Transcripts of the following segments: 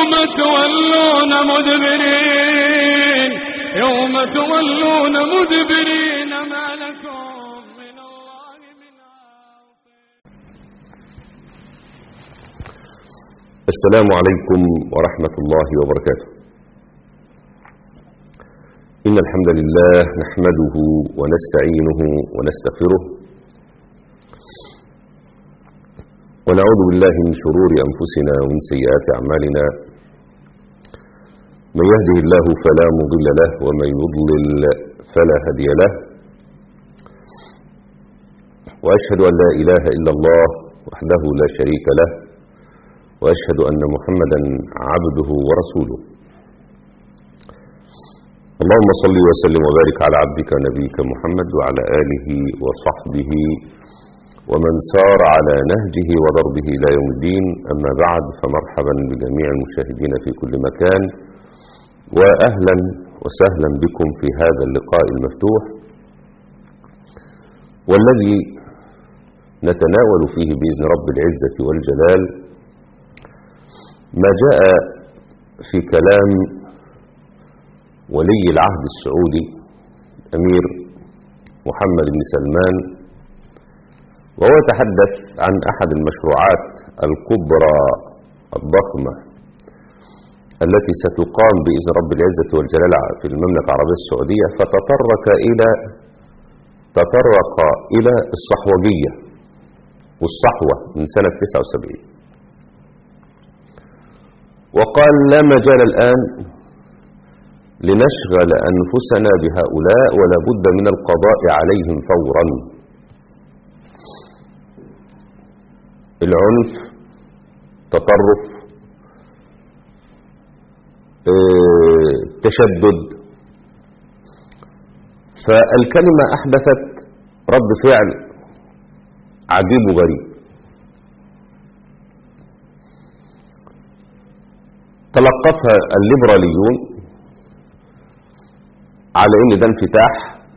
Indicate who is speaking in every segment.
Speaker 1: يوم تولون مدبرين يوم تولون مدبرين ما لكم من الله من عاصم
Speaker 2: السلام عليكم ورحمة الله وبركاته إن الحمد لله نحمده ونستعينه ونستغفره ونعوذ بالله من شرور أنفسنا ومن سيئات أعمالنا من يهده الله فلا مضل له ومن يضلل فلا هدي له وأشهد أن لا إله إلا الله وحده لا شريك له وأشهد أن محمدا عبده ورسوله اللهم صل وسلم وبارك على عبدك نبيك محمد وعلى آله وصحبه ومن سار على نهجه وضربه إلى يوم الدين أما بعد فمرحبا بجميع المشاهدين في كل مكان وأهلا وسهلا بكم في هذا اللقاء المفتوح والذي نتناول فيه بإذن رب العزة والجلال ما جاء في كلام ولي العهد السعودي أمير محمد بن سلمان وهو يتحدث عن أحد المشروعات الكبرى الضخمة التي ستقام بإذن رب العزة والجلال في المملكة العربية السعودية فتطرق إلى تطرق إلى الصحوجية والصحوة من سنة 79 وقال لا مجال الآن لنشغل أنفسنا بهؤلاء ولا بد من القضاء عليهم فورا العنف تطرف اه تشدد فالكلمة أحدثت رد فعل عجيب وغريب تلقفها الليبراليون على ان ده انفتاح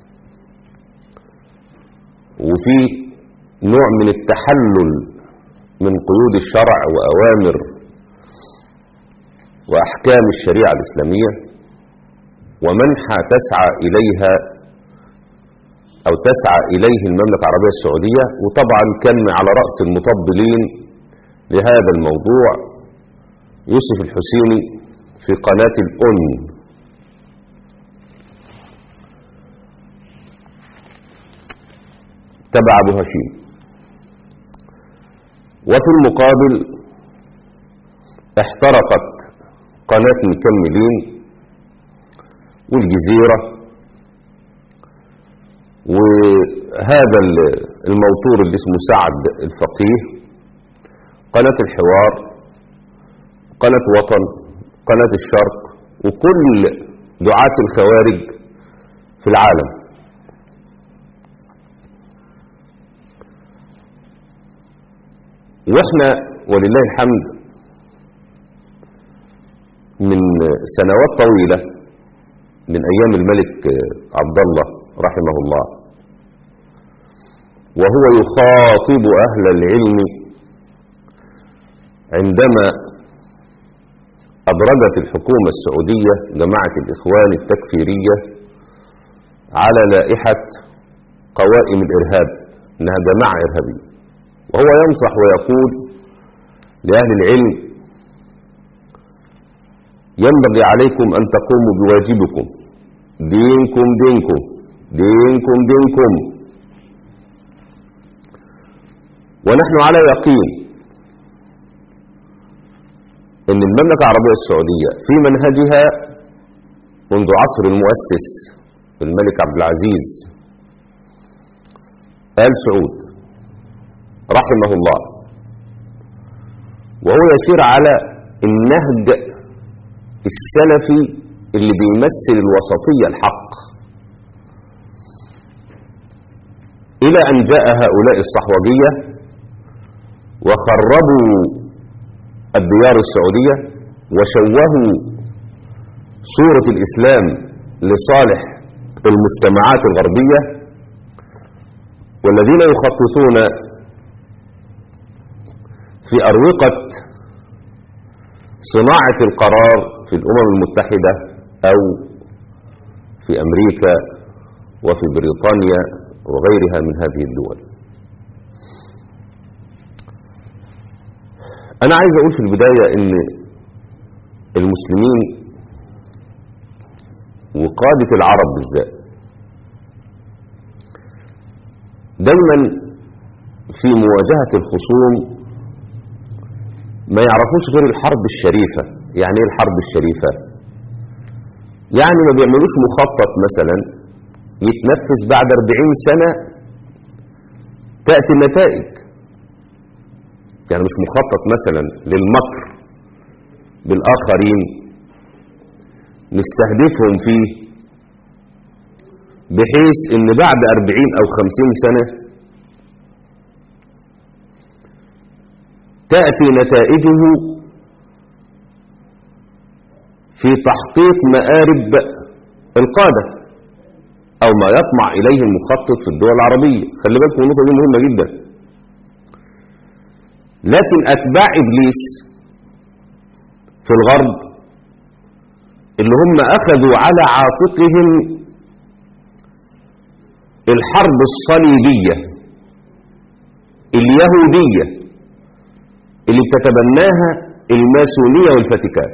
Speaker 2: وفي نوع من التحلل من قيود الشرع وأوامر وأحكام الشريعة الإسلامية ومنحى تسعى إليها أو تسعى إليه المملكة العربية السعودية وطبعا كان على رأس المطبلين لهذا الموضوع يوسف الحسيني في قناة الأن تبع أبو هشيم وفي المقابل احترقت قناة مكملين والجزيرة وهذا الموتور اللي اسمه سعد الفقيه قناة الحوار قناة وطن قناة الشرق وكل دعاة الخوارج في العالم واحنا ولله الحمد من سنوات طويلة من ايام الملك عبد الله رحمه الله وهو يخاطب اهل العلم عندما ادرجت الحكومة السعودية جماعة الاخوان التكفيرية على لائحة قوائم الارهاب انها جماعة ارهابية وهو ينصح ويقول لأهل العلم ينبغي عليكم أن تقوموا بواجبكم دينكم دينكم دينكم دينكم ونحن على يقين أن المملكة العربية السعودية في منهجها منذ عصر المؤسس الملك عبد العزيز آل سعود رحمه الله وهو يسير على النهج السلفي اللي بيمثل الوسطية الحق إلى أن جاء هؤلاء الصحوجية وخربوا الديار السعودية وشوهوا صورة الإسلام لصالح المجتمعات الغربية والذين يخططون في أروقة صناعة القرار في الأمم المتحدة أو في أمريكا وفي بريطانيا وغيرها من هذه الدول أنا عايز أقول في البداية أن المسلمين وقادة العرب بالذات دايما في مواجهة الخصوم ما يعرفوش غير الحرب الشريفة يعني ايه الحرب الشريفة يعني ما بيعملوش مخطط مثلا يتنفذ بعد 40 سنة تأتي النتائج يعني مش مخطط مثلا للمكر بالآخرين نستهدفهم فيه بحيث ان بعد 40 او 50 سنة تأتي نتائجه في تحقيق مآرب القادة او ما يطمع اليه المخطط في الدول العربية خلي بالكم النقطة دي مهمة جدا لكن اتباع ابليس في الغرب اللي هم اخذوا على عاتقهم الحرب الصليبية اليهودية اللي بتتبناها الماسونية والفاتيكان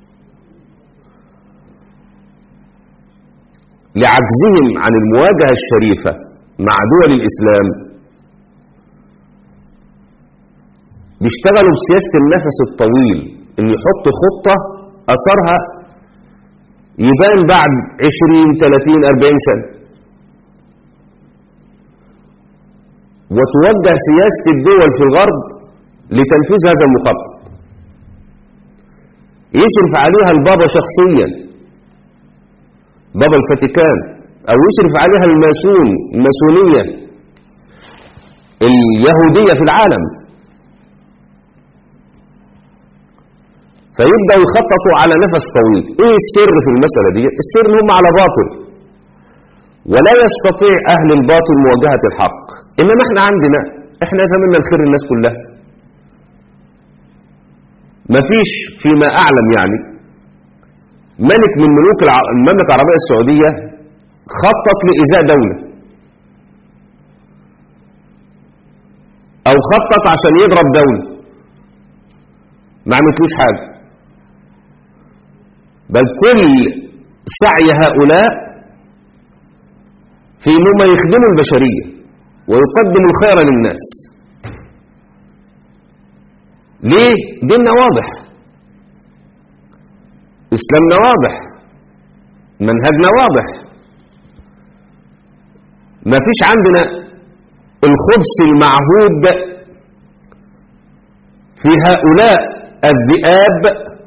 Speaker 2: لعجزهم عن المواجهة الشريفة مع دول الإسلام بيشتغلوا بسياسة النفس الطويل ان يحط خطة أثرها يبان بعد 20 30 40 سنة وتوجه سياسة الدول في الغرب لتنفيذ هذا المخطط يشرف عليها البابا شخصيا بابا الفاتيكان او يشرف عليها الماسون الماسونية اليهودية في العالم فيبدأ يخططوا على نفس طويل ايه السر في المسألة دي السر هم على باطل ولا يستطيع اهل الباطل مواجهة الحق انما احنا عندنا احنا يتمنى الخير للناس كلها مفيش فيما اعلم يعني ملك من ملوك الع- المملكة العربية السعودية خطط لإزاء دولة أو خطط عشان يضرب دولة ما عملتلوش حاجة بل كل سعي هؤلاء في انهم يخدموا البشرية ويقدموا الخير للناس ليه؟ ديننا واضح إسلامنا واضح منهجنا واضح ما فيش عندنا الخبث المعهود في هؤلاء الذئاب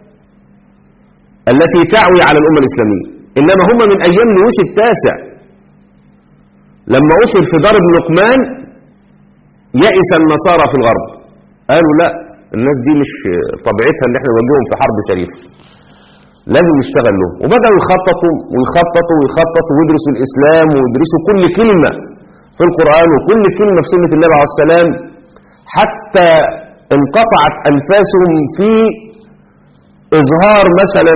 Speaker 2: التي تعوي على الأمة الإسلامية إنما هم من أيام لويس التاسع لما أسر في دار ابن لقمان يئس النصارى في الغرب قالوا لا الناس دي مش طبيعتها ان احنا نواجههم في حرب شريفه لازم نشتغل لهم وبدأوا يخططوا ويخططوا ويخططوا ويدرسوا الإسلام ويدرسوا كل كلمة في القرآن وكل كلمة في سنة النبي عليه السلام حتى انقطعت أنفاسهم في إظهار مثلا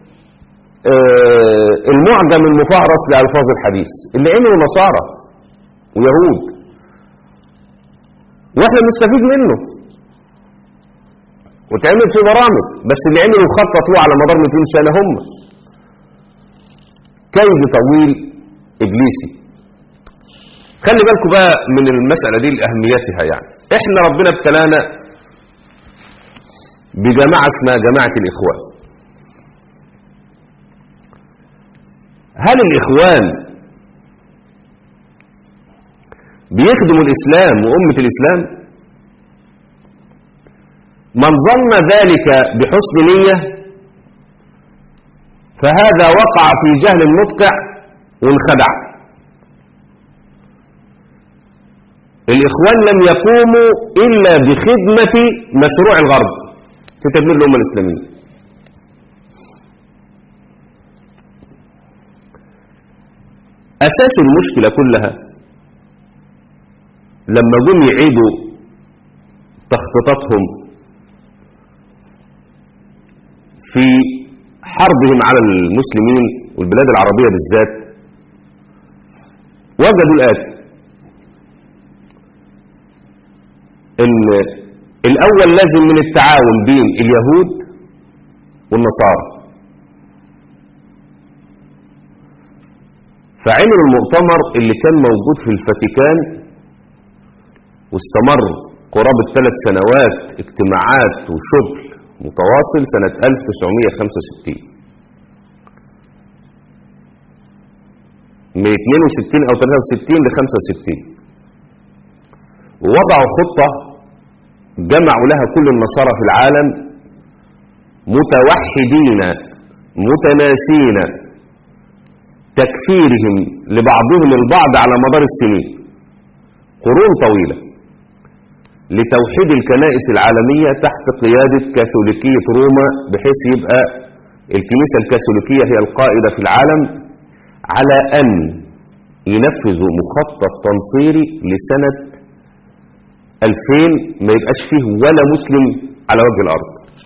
Speaker 2: آه، المعجم المفهرس لألفاظ الحديث اللي عملوا نصارى ويهود واحنا بنستفيد منه وتعمل في برامج بس اللي عملوا وخططوا على مدار 200 سنة هم كيد طويل إبليسي خلي بالكم بقى من المسألة دي لأهميتها يعني احنا ربنا ابتلانا بجماعة اسمها جماعة الإخوان هل الإخوان بيخدموا الإسلام وأمة الإسلام من ظن ذلك بحسن نية فهذا وقع في جهل مدقع وانخدع الإخوان لم يقوموا إلا بخدمة مشروع الغرب في تدمير الأمة الإسلامية أساس المشكلة كلها لما جم يعيدوا تخطيطاتهم في حربهم على المسلمين والبلاد العربية بالذات وجدوا الآتي ان الاول لازم من التعاون بين اليهود والنصارى فعملوا المؤتمر اللي كان موجود في الفاتيكان واستمر قرابة ثلاث سنوات اجتماعات وشغل متواصل سنة 1965 من 62 أو 63 ل 65 ووضعوا خطة جمعوا لها كل النصارى في العالم متوحدين متناسين تكفيرهم لبعضهم البعض على مدار السنين قرون طويلة لتوحيد الكنائس العالمية تحت قيادة كاثوليكية روما بحيث يبقى الكنيسة الكاثوليكية هي القائدة في العالم على أن ينفذوا مخطط تنصيري لسنة 2000 ما يبقاش فيه ولا مسلم على وجه الأرض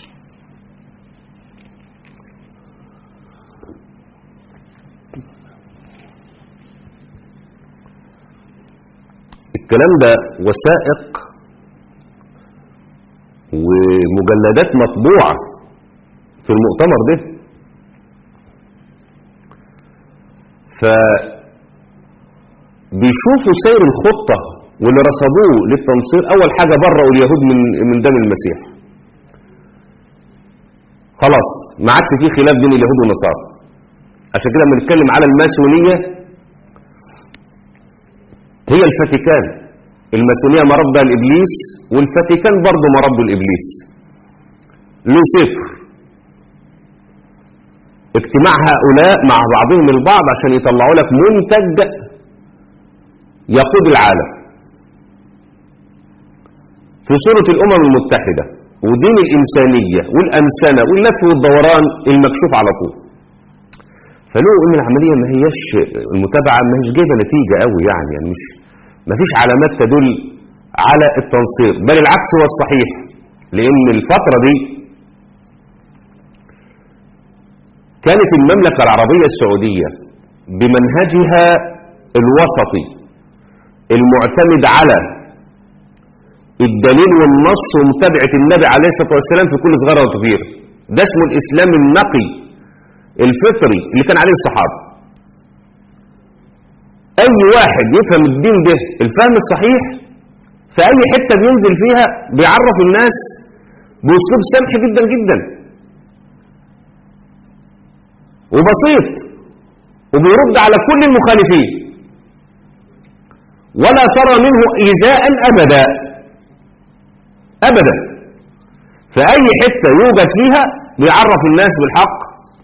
Speaker 2: الكلام ده وثائق ومجلدات مطبوعة في المؤتمر ده فبيشوفوا سير الخطة واللي رصدوه للتنصير أول حاجة برأوا اليهود من من دم المسيح خلاص ما عادش فيه خلاف بين اليهود والنصارى عشان كده لما نتكلم على الماسونية هي الفاتيكان الماسونية مربى الإبليس والفاتيكان برضه مربى الإبليس لوسيفر اجتماع هؤلاء مع بعضهم البعض عشان يطلعوا لك منتج يقود العالم في صورة الأمم المتحدة ودين الإنسانية والأنسنة واللف والدوران المكشوف على طول فلو ان العملية ما هيش المتابعة ما هيش جايبة نتيجة قوي يعني, يعني مش ما فيش علامات تدل على التنصير بل العكس هو الصحيح لأن الفترة دي كانت المملكة العربية السعودية بمنهجها الوسطي المعتمد على الدليل والنص ومتابعة النبي عليه الصلاة والسلام في كل صغيرة وكبيرة ده اسمه الإسلام النقي الفطري اللي كان عليه الصحابة أي واحد يفهم الدين ده الفهم الصحيح في أي حتة بينزل فيها بيعرف الناس بأسلوب سمح جدا جدا وبسيط وبيرد على كل المخالفين ولا ترى منه إيذاء أبدا أبدا في أي حتة يوجد فيها بيعرف الناس بالحق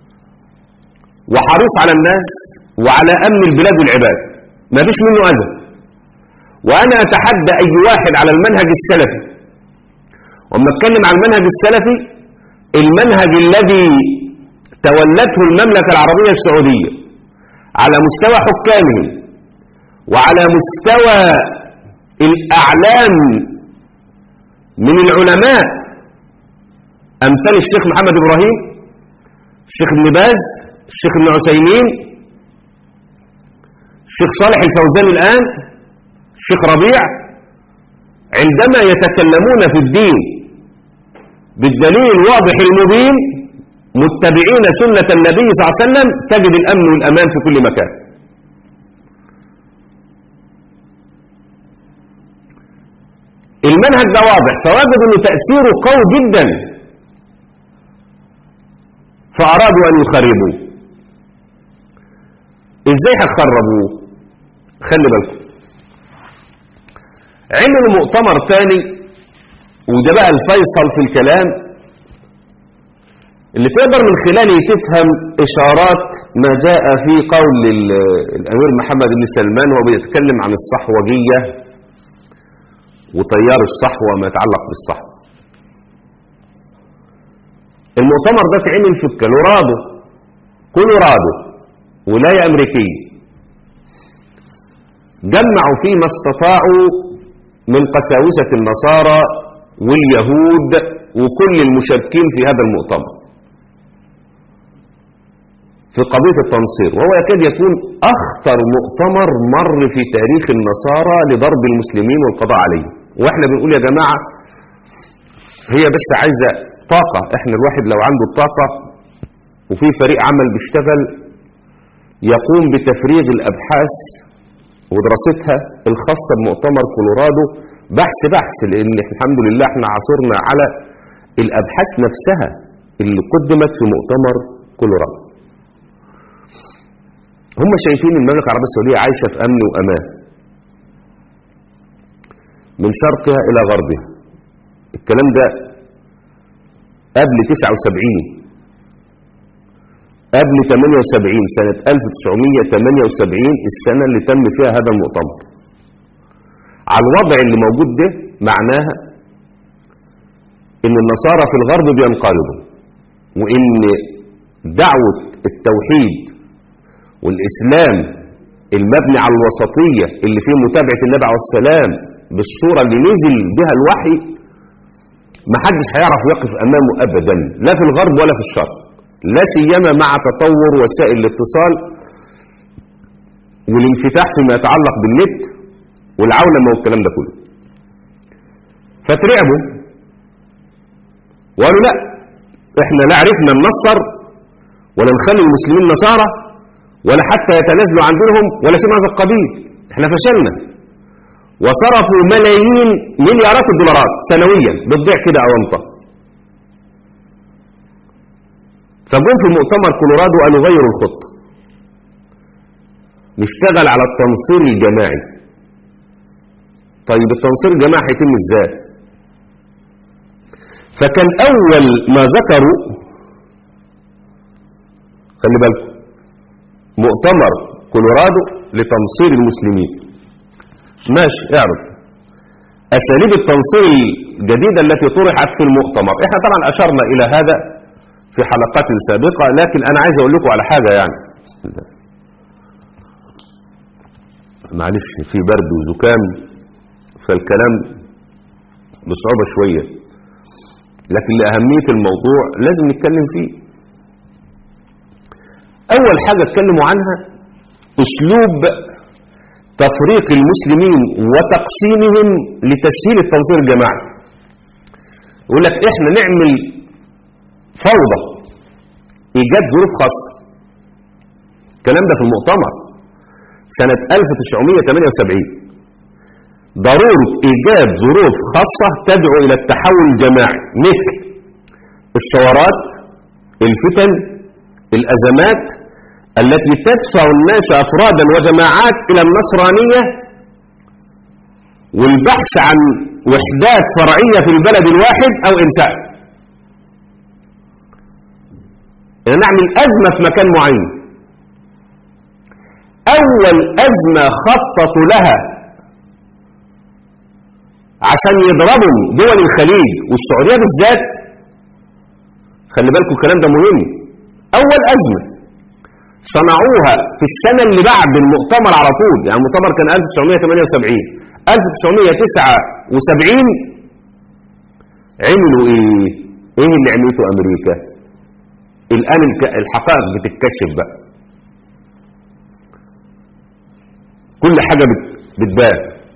Speaker 2: وحريص على الناس وعلى أمن البلاد والعباد ما فيش منه أذى وأنا أتحدى أي واحد على المنهج السلفي وأما أتكلم عن المنهج السلفي المنهج الذي تولته المملكة العربية السعودية على مستوى حكامهم وعلى مستوى الأعلام من العلماء أمثال الشيخ محمد إبراهيم الشيخ ابن باز الشيخ ابن عثيمين الشيخ صالح الفوزان الآن الشيخ ربيع عندما يتكلمون في الدين بالدليل الواضح المبين متبعين سنة النبي صلى الله عليه وسلم تجد الأمن والأمان في كل مكان المنهج ده واضح فوجدوا أن تأثيره قوي جدا فأرادوا أن يخربوه إزاي هتخربوه خلي بالكم عملوا مؤتمر تاني وده بقى الفيصل في الكلام اللي تقدر من خلاله تفهم إشارات ما جاء في قول الأمير محمد بن سلمان وهو بيتكلم عن الصحوجية وتيار الصحوة ما يتعلق بالصحوة المؤتمر ده اتعمل في الكولورادو كولورادو ولاية أمريكية جمعوا فيه ما استطاعوا من قساوسة النصارى واليهود وكل المشاركين في هذا المؤتمر في قضية التنصير وهو يكاد يكون أخطر مؤتمر مر في تاريخ النصارى لضرب المسلمين والقضاء عليهم وإحنا بنقول يا جماعة هي بس عايزة طاقة إحنا الواحد لو عنده الطاقة وفي فريق عمل بيشتغل يقوم بتفريغ الأبحاث ودراستها الخاصة بمؤتمر كولورادو بحث بحث لأن الحمد لله احنا عاصرنا على الأبحاث نفسها اللي قدمت في مؤتمر كولورادو هم شايفين المملكة العربية السعودية عايشة في أمن وأمان من شرقها إلى غربها الكلام ده قبل 79 قبل 78 سنة 1978 السنة اللي تم فيها هذا المؤتمر على الوضع اللي موجود ده معناها ان النصارى في الغرب بينقرضوا وان دعوة التوحيد والإسلام المبني على الوسطية اللي فيه متابعة النبي عليه السلام بالصورة اللي نزل بها الوحي ما حدش هيعرف يقف أمامه أبدا لا في الغرب ولا في الشرق لا سيما مع تطور وسائل الاتصال والانفتاح فيما يتعلق بالنت والعولمة والكلام ده كله فترعبوا وقالوا لا احنا لا عرفنا ننصر ولا نخلي المسلمين نصارى ولا حتى يتنازلوا عن دينهم ولا شيء من هذا القبيل احنا فشلنا وصرفوا ملايين مليارات الدولارات سنويا بتضيع كده أونطة فجم في مؤتمر كولورادو قالوا غيروا الخطة نشتغل على التنصير الجماعي طيب التنصير الجماعي هيتم ازاي فكان اول ما ذكروا خلي بالكم مؤتمر كولورادو لتنصير المسلمين ماشي اعرض اساليب التنصير الجديدة التي طرحت في المؤتمر احنا طبعا اشرنا الى هذا في حلقات سابقة لكن انا عايز اقول لكم على حاجة يعني بسم الله معلش في برد وزكام فالكلام بصعوبة شوية لكن لأهمية الموضوع لازم نتكلم فيه أول حاجة اتكلموا عنها أسلوب تفريق المسلمين وتقسيمهم لتسهيل التنصير الجماعي يقول لك احنا نعمل فوضى ايجاد ظروف خاصة الكلام ده في المؤتمر سنة 1978 ضرورة إيجاد ظروف خاصة تدعو إلى التحول الجماعي مثل الثورات الفتن الأزمات التي تدفع الناس أفرادا وجماعات إلى النصرانية والبحث عن وحدات فرعية في البلد الواحد أو إنشاء نعمل أزمة في مكان معين أول أزمة خططوا لها عشان يضربوا دول الخليج والسعودية بالذات خلي بالكم الكلام ده مهم أول أزمة صنعوها في السنة اللي بعد المؤتمر على طول يعني المؤتمر كان 1978 1979 عملوا ايه ايه اللي عملته امريكا الان الحقائق بتتكشف بقى كل حاجة بتبان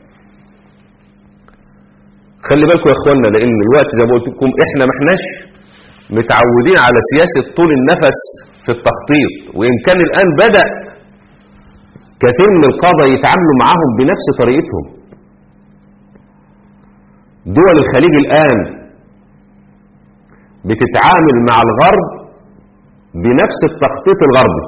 Speaker 2: خلي بالكم يا اخوانا لان الوقت زي ما قلت لكم احنا ما احناش متعودين على سياسة طول النفس في التخطيط وان كان الان بدأ كثير من القادة يتعاملوا معاهم بنفس طريقتهم دول الخليج الان بتتعامل مع الغرب بنفس التخطيط الغربي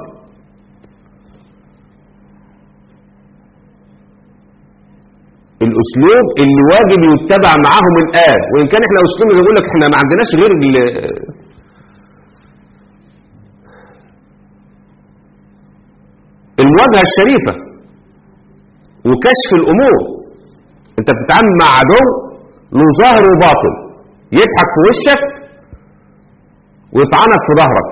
Speaker 2: الاسلوب اللي واجب يتبع معاهم الان وان كان احنا اسلوب يقول لك احنا ما عندناش غير المواجهه الشريفه وكشف الامور انت بتتعامل مع عدو له ظاهر وباطن يضحك في وشك ويطعنك في ظهرك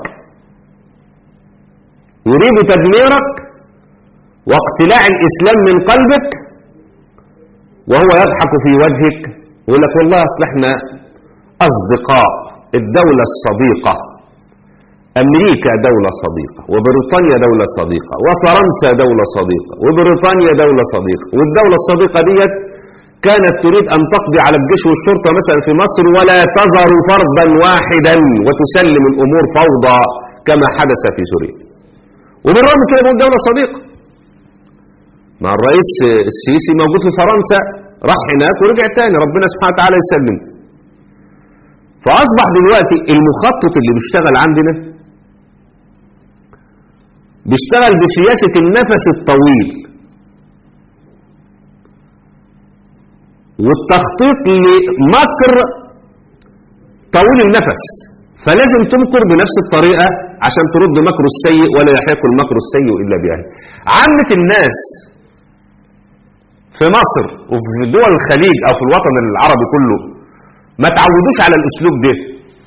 Speaker 2: يريد تدميرك واقتلاع الاسلام من قلبك وهو يضحك في وجهك ويقول لك والله اصل احنا اصدقاء الدولة الصديقة أمريكا دولة صديقة وبريطانيا دولة صديقة وفرنسا دولة صديقة وبريطانيا دولة صديقة والدولة الصديقة ديت كانت تريد أن تقضي على الجيش والشرطة مثلا في مصر ولا تظهر فردا واحدا وتسلم الأمور فوضى كما حدث في سوريا وبالرغم من كده بقول دولة صديقة مع الرئيس السيسي موجود في فرنسا راح هناك ورجع تاني ربنا سبحانه وتعالى يسلم فأصبح دلوقتي المخطط اللي بيشتغل عندنا بيشتغل بسياسة النفس الطويل والتخطيط لمكر طويل النفس فلازم تمكر بنفس الطريقة عشان ترد مكر السيء ولا يحيق المكر السيء إلا بأهله عامة الناس في مصر وفي دول الخليج أو في الوطن العربي كله ما تعودوش على الأسلوب ده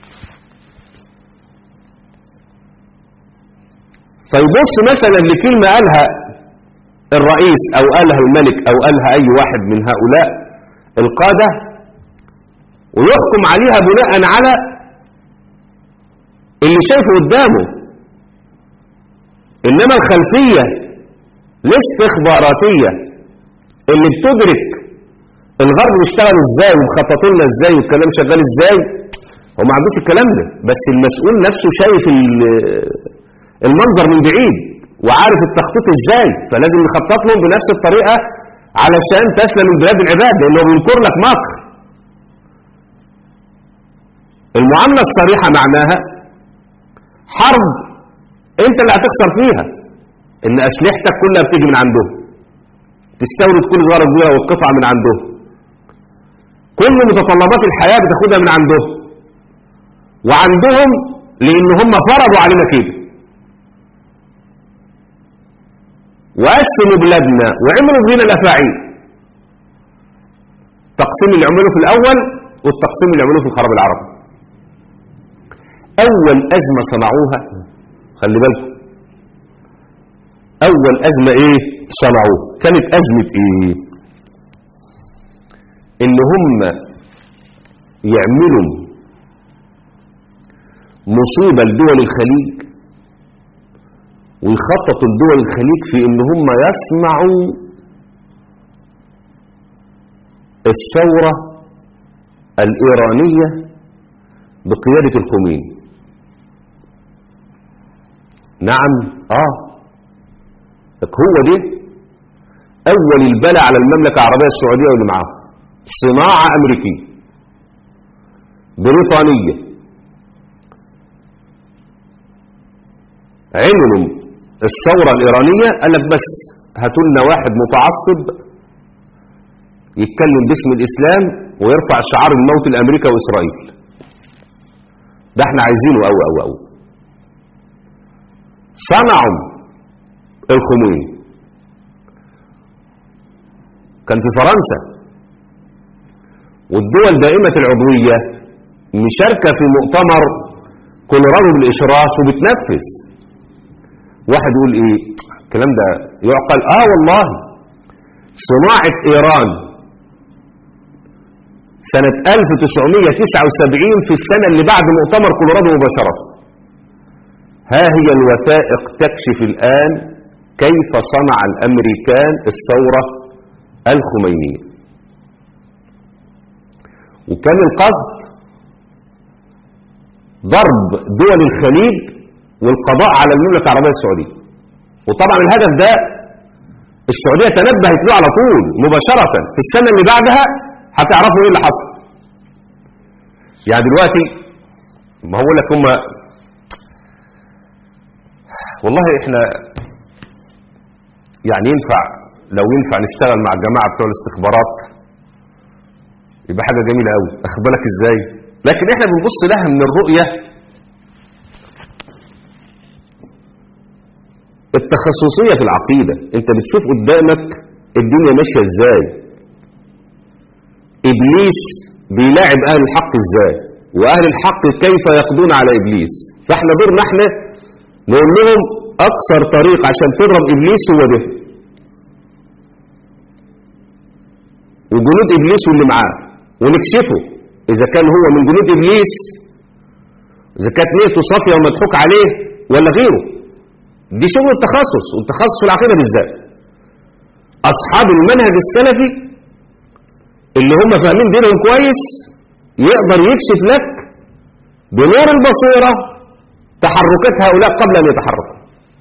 Speaker 2: فيبص مثلا لكلمة قالها الرئيس أو قالها الملك أو قالها أي واحد من هؤلاء القادة ويحكم عليها بناء على اللي شايفه قدامه إنما الخلفية الاستخباراتية اللي بتدرك الغرب بيشتغلوا ازاي ومخططين لنا ازاي والكلام شغال ازاي هو ما عندوش الكلام ده بس المسؤول نفسه شايف المنظر من بعيد وعارف التخطيط ازاي فلازم يخطط لهم بنفس الطريقة علشان تسلم البلاد العباد لانه بينكر لك مكر المعاملة الصريحة معناها حرب انت اللي هتخسر فيها ان اسلحتك كلها بتيجي من عندهم تستورد كل صغيرة كبيرة والقطعة من عندهم كل متطلبات الحياة بتاخدها من عندهم وعندهم لان هم فرضوا علينا كده وقسموا بلادنا وعملوا بينا الافاعيل التقسيم اللي عملوه في الاول والتقسيم اللي عملوه في الخراب العربي اول ازمة صنعوها خلي بالكم اول ازمة ايه صنعوه كانت ازمة ايه ان هم يعملوا مصيبة لدول الخليج ويخططوا لدول الخليج في ان هم يصنعوا الثورة الإيرانية بقيادة الخميني نعم آه هو دي أول البلاء على المملكة العربية السعودية واللي معاها صناعة أمريكية بريطانية عملوا الثورة الإيرانية قال لك بس هاتوا لنا واحد متعصب يتكلم باسم الإسلام ويرفع شعار الموت لأمريكا وإسرائيل ده احنا عايزينه أو أو أو صنعوا الخميني كان في فرنسا والدول دائمة العضوية مشاركة في مؤتمر كولورادو بالإشراف وبتنفذ واحد يقول ايه الكلام ده يعقل اه والله صناعة ايران سنة 1979 في السنة اللي بعد مؤتمر كولورادو مباشرة ها هي الوثائق تكشف الآن كيف صنع الأمريكان الثورة الخمينية وكان القصد ضرب دول الخليج والقضاء على المملكة العربية السعودية وطبعا الهدف ده السعودية تنبهت له على طول مباشرة في السنة اللي بعدها هتعرفوا ايه اللي حصل يعني دلوقتي ما هقول لك هم والله احنا يعني ينفع لو ينفع نشتغل مع الجماعة بتوع الاستخبارات يبقى حاجة جميلة قوي اخد بالك ازاي لكن احنا بنبص لها من الرؤية التخصصية في العقيدة انت بتشوف قدامك الدنيا ماشية ازاي ابليس بيلاعب اهل الحق ازاي واهل الحق كيف يقضون على ابليس فاحنا دورنا احنا نقول لهم اقصر طريق عشان تضرب ابليس هو ده وجنود ابليس واللي معاه ونكشفه اذا كان هو من جنود ابليس إذا كانت نيته صافية ومضحوك عليه ولا غيره دي شغل التخصص والتخصص في العقيدة بالذات أصحاب المنهج السلفي اللي هم فاهمين دينهم كويس يقدر يكشف لك بنور البصيرة تحركات هؤلاء قبل أن يتحركوا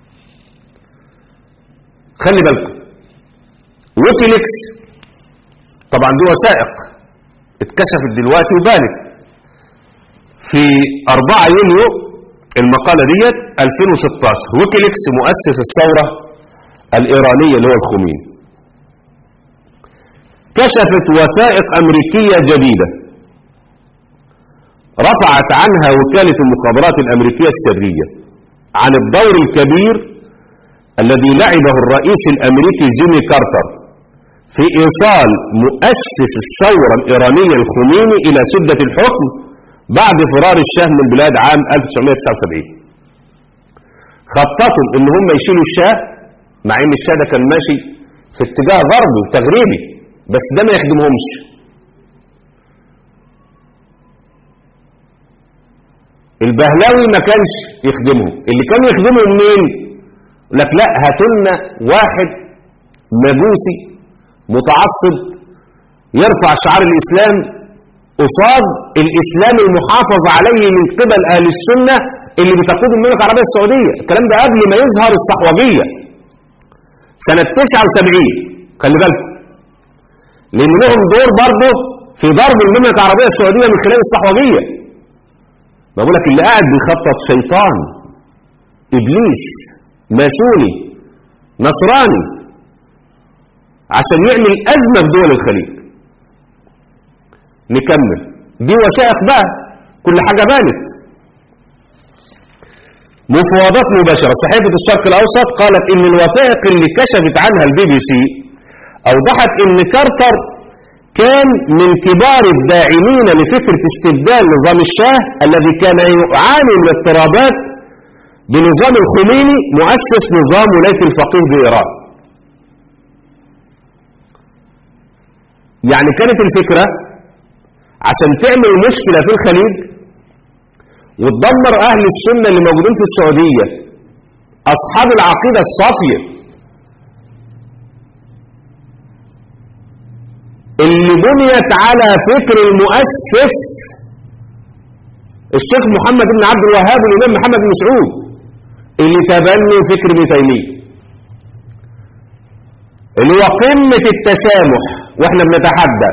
Speaker 2: خلي بالكم ويكيليكس طبعا دي وثائق اتكشفت دلوقتي وبانت في 4 يونيو المقالة ديت 2016 ويكيليكس مؤسس الثورة الإيرانية اللي هو الخميني كشفت وثائق أمريكية جديدة رفعت عنها وكالة المخابرات الأمريكية السرية عن الدور الكبير الذي لعبه الرئيس الأمريكي جيمي كارتر في إيصال مؤسس الثورة الإيرانية الخميني إلى سدة الحكم بعد فرار الشاه من البلاد عام 1979 خططوا ان هم يشيلوا الشاه مع ان الشاه ده كان ماشي في اتجاه غربي وتغريبي بس ده ما يخدمهمش البهلاوي ما كانش يخدمهم اللي كان يخدمهم مين لك لا هاتلنا واحد مجوسي متعصب يرفع شعار الإسلام قصاد الإسلام المحافظ عليه من قبل أهل السنة اللي بتقود المملكة العربية السعودية الكلام ده قبل ما يظهر الصحوبية سنة 79 خلي بالكم لأن لهم دور برضه في ضرب المملكة العربية السعودية من خلال الصحوبية بقول لك اللي قاعد بيخطط شيطان إبليس ماسوني نصراني عشان يعمل أزمة في دول الخليج نكمل دي وثائق بقى كل حاجة بانت مفاوضات مباشرة صحيفة الشرق الأوسط قالت إن الوثائق اللي كشفت عنها البي بي سي أوضحت إن كارتر كان من كبار الداعمين لفكرة استبدال نظام الشاه الذي كان يعاني من اضطرابات بنظام الخميني مؤسس نظام ولاية الفقيه بإيران يعني كانت الفكرة عشان تعمل مشكلة في الخليج وتدمر أهل السنة اللي موجودين في السعودية أصحاب العقيدة الصافية اللي بنيت على فكر المؤسس الشيخ محمد بن عبد الوهاب والإمام محمد بن مسعود اللي تبنوا فكر ابن تيمية اللي هو قمة التسامح واحنا بنتحدى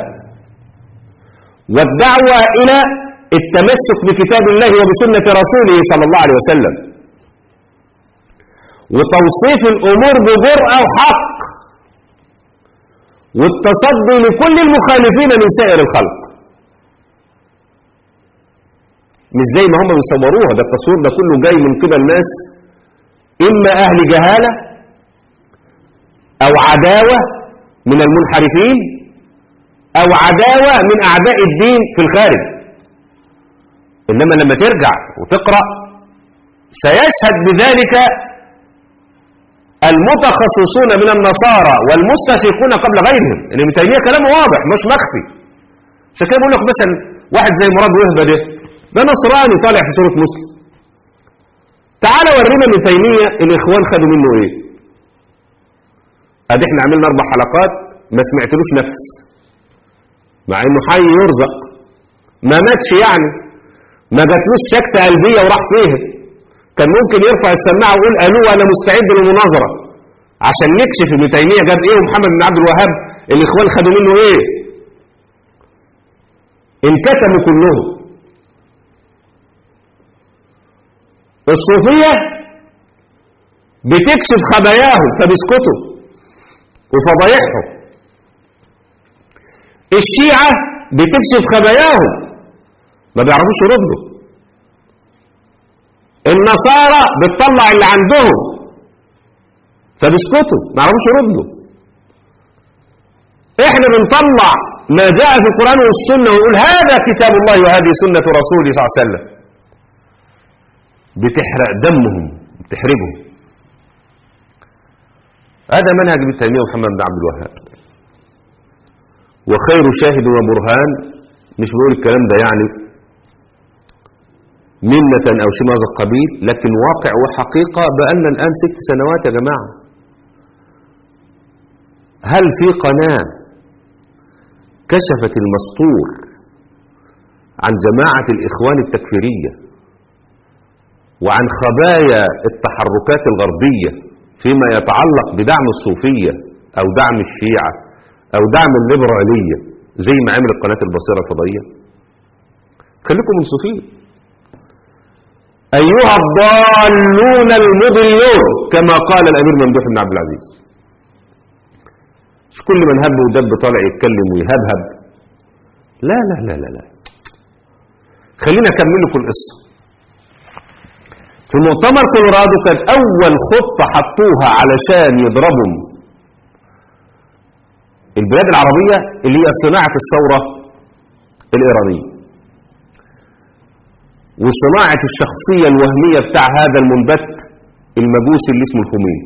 Speaker 2: والدعوة إلى التمسك بكتاب الله وبسنة رسوله صلى الله عليه وسلم وتوصيف الأمور بجرأة وحق والتصدي لكل المخالفين من سائر الخلق مش زي ما هم بيصوروها ده التصوير ده كله جاي من قبل ناس إما أهل جهالة أو عداوة من المنحرفين أو عداوة من أعداء الدين في الخارج إنما لما ترجع وتقرأ سيشهد بذلك المتخصصون من النصارى والمستشرقون قبل غيرهم ان ابن تيميه كلامه واضح مش مخفي عشان كده بقول لك مثلا واحد زي مراد وهبه ده ده نصراني طالع في سوره مسلم تعال ورينا ابن تيميه الاخوان خدوا منه ايه ادي احنا عملنا اربع حلقات ما سمعتلوش نفس مع انه حي يرزق ما ماتش يعني ما جاتلوش سكته قلبيه وراح فيها كان ممكن يرفع السماعه ويقول الو انا مستعد للمناظره عشان نكشف ابن تيميه جاب ايه ومحمد بن عبد الوهاب الاخوان خدوا منه ايه انكتموا كلهم الصوفيه بتكشف خباياهم فبيسكتوا وفضايحهم الشيعه بتكشف خباياهم ما بيعرفوش يردوا النصارى بتطلع اللي عندهم فبيسكتوا ما يعرفوش يردوا احنا بنطلع ما جاء في القرآن والسنة ونقول هذا كتاب الله وهذه سنة رسوله صلى الله عليه وسلم بتحرق دمهم بتحرقهم هذا منهج ابن تيمية ومحمد بن عبد الوهاب وخير شاهد وبرهان مش بقول الكلام ده يعني منة أو شيء من هذا القبيل لكن واقع وحقيقة بقالنا الآن ست سنوات يا جماعة هل في قناة كشفت المستور عن جماعة الإخوان التكفيرية وعن خبايا التحركات الغربية فيما يتعلق بدعم الصوفية أو دعم الشيعة أو دعم الليبرالية زي ما عملت قناة البصيرة الفضائية خليكم منصفين أيها الضالون المضلون كما قال الأمير ممدوح بن عبد العزيز مش كل من هب ودب طالع يتكلم ويهبهب لا لا لا لا لا خلينا أكمل لكم القصة في مؤتمر كولورادو كان أول خطة حطوها علشان يضربوا البلاد العربية اللي هي صناعة الثورة الإيرانية وصناعة الشخصية الوهمية بتاع هذا المنبت المجوسي اللي اسمه الخميني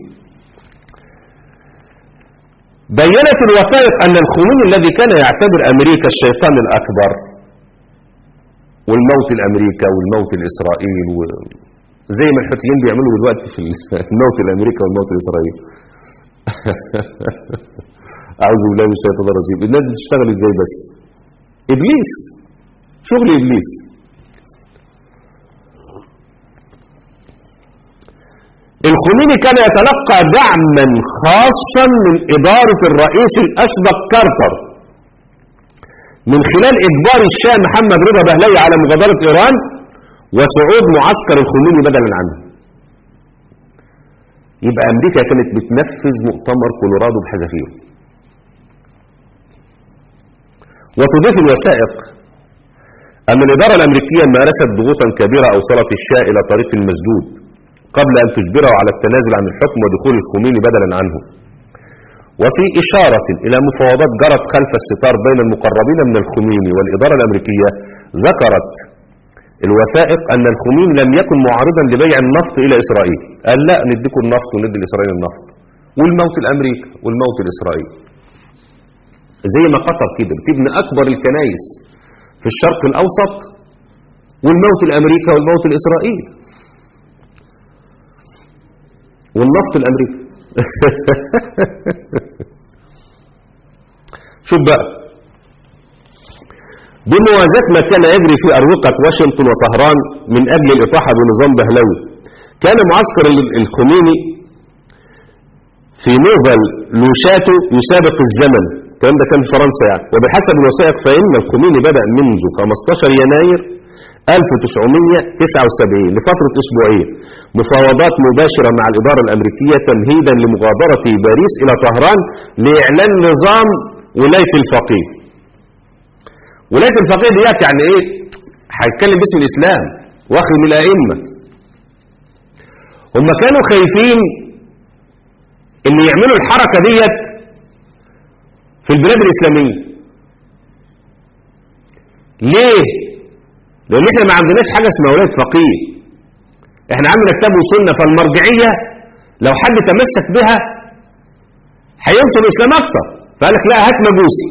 Speaker 2: بينت الوثائق أن الخميني الذي كان يعتبر أمريكا الشيطان الأكبر والموت الأمريكا والموت الإسرائيل و... زي ما الحوثيين بيعملوا دلوقتي في الموت الأمريكا والموت الإسرائيل أعوذ بالله من الشيطان الرجيم الناس دي بتشتغل إزاي بس إبليس شغل إبليس الخميني كان يتلقى دعما خاصا من إدارة الرئيس الأسبق كارتر من خلال إجبار الشاه محمد رضا بهلوي على مغادرة إيران وصعود معسكر الخميني بدلا عنه يبقى أمريكا كانت بتنفذ مؤتمر كولورادو بحذافيره وتضيف الوثائق أن الإدارة الأمريكية مارست ضغوطا كبيرة أوصلت الشاه إلى طريق المسدود قبل أن تجبره على التنازل عن الحكم ودخول الخميني بدلا عنه وفي إشارة إلى مفاوضات جرت خلف الستار بين المقربين من الخميني والإدارة الأمريكية ذكرت الوثائق أن الخميني لم يكن معارضا لبيع النفط إلى إسرائيل قال لا نديكم النفط وندي لإسرائيل النفط والموت الأمريكا والموت الإسرائيل زي ما قطر كده بتبني أكبر الكنائس في الشرق الأوسط والموت الأمريكا والموت الإسرائيل والنفط الأمريكي شوف بقى بموازاة ما كان يجري في أروقة واشنطن وطهران من أجل الإطاحة بنظام بهلوي كان معسكر الخميني في نوفل لوشاتو يسابق الزمن الكلام ده كان في فرنسا يعني وبحسب الوثائق فإن الخميني بدأ منذ 15 يناير 1979 لفترة أسبوعين مفاوضات مباشرة مع الإدارة الأمريكية تمهيدا لمغادرة باريس إلى طهران لإعلان نظام ولاية الفقيه ولاية الفقيه ديت يعني إيه هيتكلم باسم الإسلام واخد من الأئمة هم كانوا خايفين إن يعملوا الحركة ديت في البلاد الإسلامية ليه لان احنا ما عندناش حاجة اسمها ولاية فقيه احنا عندنا كتاب وسنة فالمرجعية لو حد تمسك بها هينصر الاسلام اكتر فقال لك لا هات مجوسي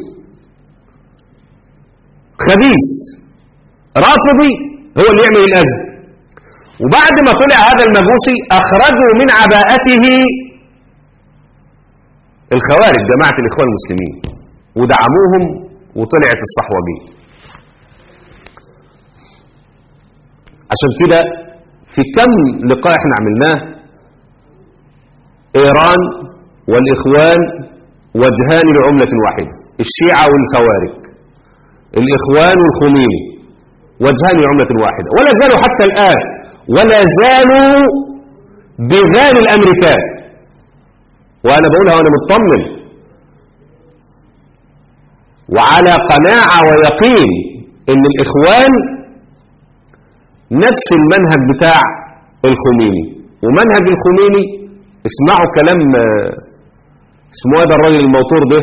Speaker 2: خبيث رافضي هو اللي يعمل الاذى وبعد ما طلع هذا المجوسي اخرجوا من عباءته الخوارج جماعة الاخوان المسلمين ودعموهم وطلعت الصحوجيه عشان كده في كم لقاء احنا عملناه ايران والاخوان وجهان لعملة واحدة الشيعة والخوارج الاخوان والخميني وجهان لعملة واحدة ولا زالوا حتى الآن ولا زالوا بغال الامريكان وانا بقولها وانا مطمن وعلى قناعة ويقين ان الاخوان نفس المنهج بتاع الخميني ومنهج الخميني اسمعوا كلام اسمه هذا الراجل الموتور ده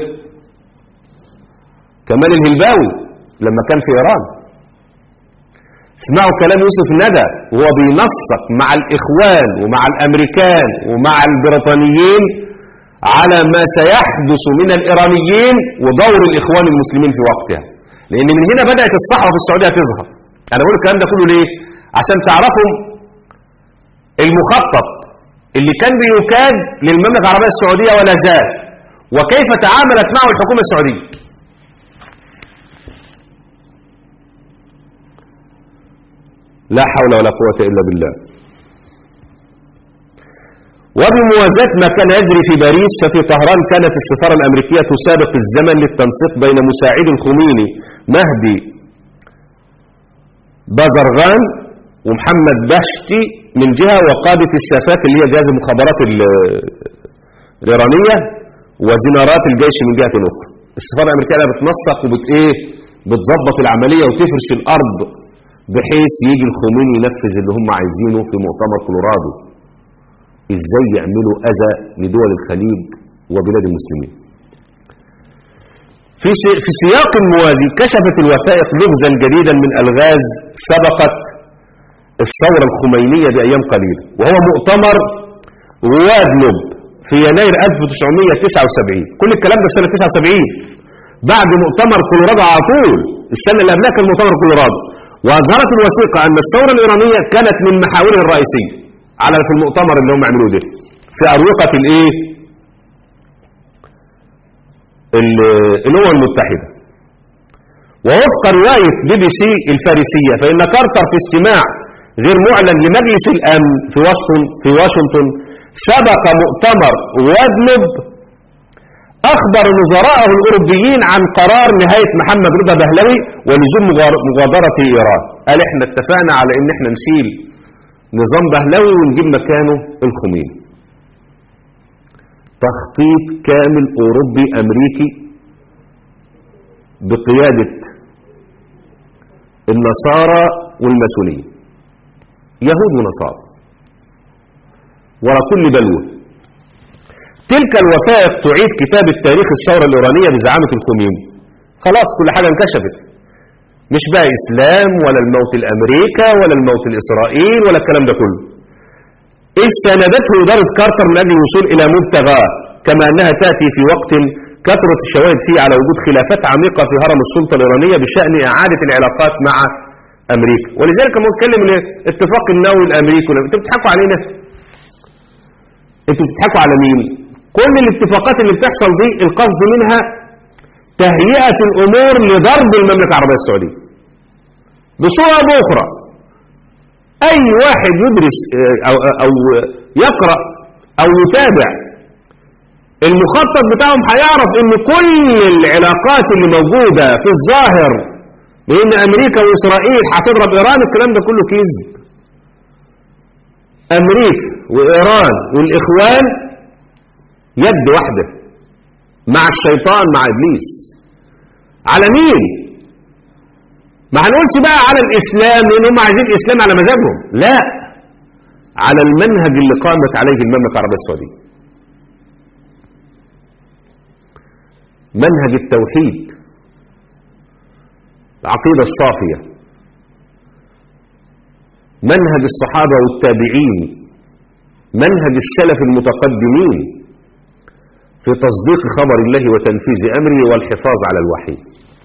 Speaker 2: كمال الهلباوي لما كان في ايران اسمعوا كلام يوسف ندى وهو بينسق مع الاخوان ومع الامريكان ومع البريطانيين على ما سيحدث من الايرانيين ودور الاخوان المسلمين في وقتها لان من هنا بدات الصحوه في السعوديه تظهر انا بقول الكلام ده كله ليه عشان تعرفوا المخطط اللي كان بيكاد للمملكة العربية السعودية ولا زال وكيف تعاملت معه الحكومة السعودية لا حول ولا قوة إلا بالله وبموازاة ما كان يجري في باريس ففي طهران كانت السفارة الأمريكية تسابق الزمن للتنسيق بين مساعد الخميني مهدي بازرغان ومحمد بشتي من جهة وقادة السفاك اللي هي جهاز المخابرات ال- الإيرانية وزنارات الجيش من جهة أخرى السفارة الأمريكية بقى بتنسق وبت إيه بتظبط العملية وتفرش الأرض بحيث يجي الخميني ينفذ اللي هم عايزينه في مؤتمر كولورادو ازاي يعملوا اذى لدول الخليج وبلاد المسلمين في س- في سياق موازي كشفت الوثائق لغزا جديدا من الغاز سبقت الثورة الخمينية بأيام قليلة وهو مؤتمر رواد لب في يناير 1979 كل الكلام ده في سنة 79 بعد مؤتمر كولورادو على طول السنة اللي قبلها كان مؤتمر كولورادو وأظهرت الوثيقة أن الثورة الإيرانية كانت من محاورها الرئيسية على في المؤتمر اللي هم عملوه ده في أروقة الإيه ال- الأمم المتحدة ووفق رواية بي بي سي الفارسية فإن كارتر في اجتماع غير معلن لمجلس الأمن في واشنطن في واشنطن سبق مؤتمر وادلب أخبر وزراءه الأوروبيين عن قرار نهاية محمد رضا بهلوي ولزوم مغار- مغادرة إيران قال احنا اتفقنا على ان احنا نشيل نظام بهلوي ونجيب مكانه الخميني تخطيط كامل أوروبي أمريكي بقيادة النصارى والماسونية يهود ونصارى ورا كل بلوى تلك الوثائق تعيد كتابة تاريخ الثورة الإيرانية بزعامة الخميني خلاص كل حاجة انكشفت مش بقى إسلام ولا الموت الأمريكا ولا الموت الإسرائيل ولا الكلام ده كله إذ ساندته إدارة كارتر من أجل الوصول إلى مبتغاه كما أنها تأتي في وقت كثرت الشواهد فيه على وجود خلافات عميقة في هرم السلطة الإيرانية بشأن إعادة العلاقات مع أمريكا ولذلك لما نتكلم الاتفاق النووي الأمريكي أنتوا بتضحكوا علينا أنتوا بتضحكوا على مين كل الاتفاقات اللي بتحصل دي القصد منها تهيئة الأمور لضرب المملكة العربية السعودية بصورة أو بأخرى أي واحد يدرس آه، أو, أو يقرأ أو يتابع المخطط بتاعهم هيعرف ان كل العلاقات اللي موجودة في الظاهر بان امريكا واسرائيل هتضرب ايران الكلام ده كله كذب امريكا وايران والاخوان يد واحدة مع الشيطان مع ابليس على مين ما هنقولش بقى على الاسلام لان هم عايزين الاسلام على مزاجهم لا على المنهج اللي قامت عليه المملكة العربية السعودية منهج التوحيد العقيدة الصافية منهج الصحابة والتابعين منهج السلف المتقدمين في تصديق خبر الله وتنفيذ أمره والحفاظ على الوحي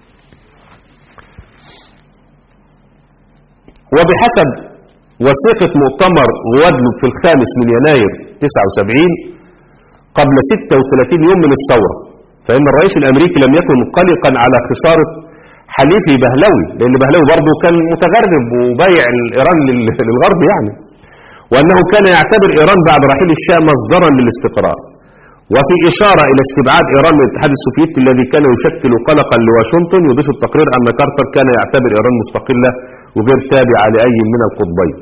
Speaker 2: وبحسب وثيقة مؤتمر غوادلوب في الخامس من يناير 79 قبل 36 يوم من الثورة فإن الرئيس الأمريكي لم يكن قلقا على خسارة حليفه بهلوي لأن بهلوي برضه كان متغرب وبايع إيران لل- للغرب يعني وأنه كان يعتبر إيران بعد رحيل الشاه مصدرا للاستقرار وفي إشارة إلى استبعاد إيران من الاتحاد السوفيتي الذي كان يشكل قلقا لواشنطن يضيف التقرير أن كارتر كان يعتبر إيران مستقلة وغير تابعة لأي من القطبين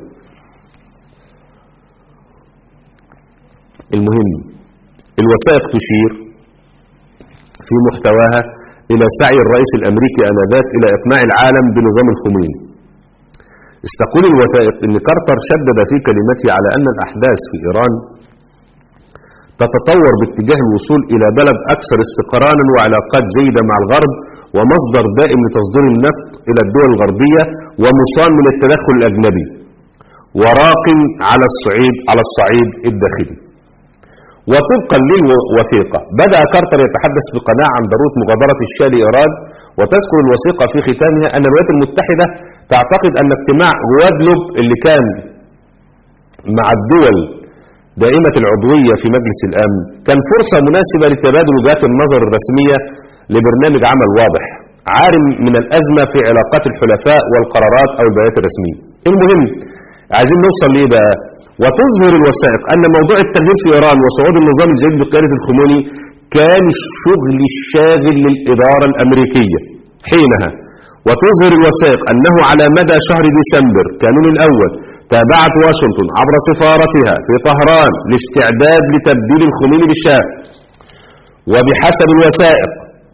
Speaker 2: المهم الوثائق تشير في محتواها إلى سعي الرئيس الأمريكي آنذاك إلى إقناع العالم بنظام الخميني استقول الوثائق أن كارتر شدد في كلمته على أن الأحداث في إيران تتطور باتجاه الوصول إلى بلد أكثر استقرانا وعلاقات جيدة مع الغرب ومصدر دائم لتصدير النفط إلى الدول الغربية ومصان من التدخل الأجنبي وراق على الصعيد على الصعيد الداخلي وطبقا للوثيقة بدأ كارتر يتحدث بقناعة عن ضرورة مغادرة الشاه لإيران وتذكر الوثيقة في ختامها أن الولايات المتحدة تعتقد أن اجتماع جوادلوب اللي كان مع الدول دائمة العضوية في مجلس الأمن كان فرصة مناسبة لتبادل وجهات النظر الرسمية لبرنامج عمل واضح عارم من الأزمة في علاقات الحلفاء والقرارات أو البيانات الرسمية المهم عايزين نوصل ليه بقى وتظهر الوثائق أن موضوع التغيير في إيران وصعود النظام الجديد بقيادة الخميني كان الشغل الشاغل للإدارة الأمريكية حينها وتظهر الوثائق أنه على مدى شهر ديسمبر كانون الأول تابعت واشنطن عبر سفارتها في طهران لاستعداد لتبديل الخميني بالشاه وبحسب الوثائق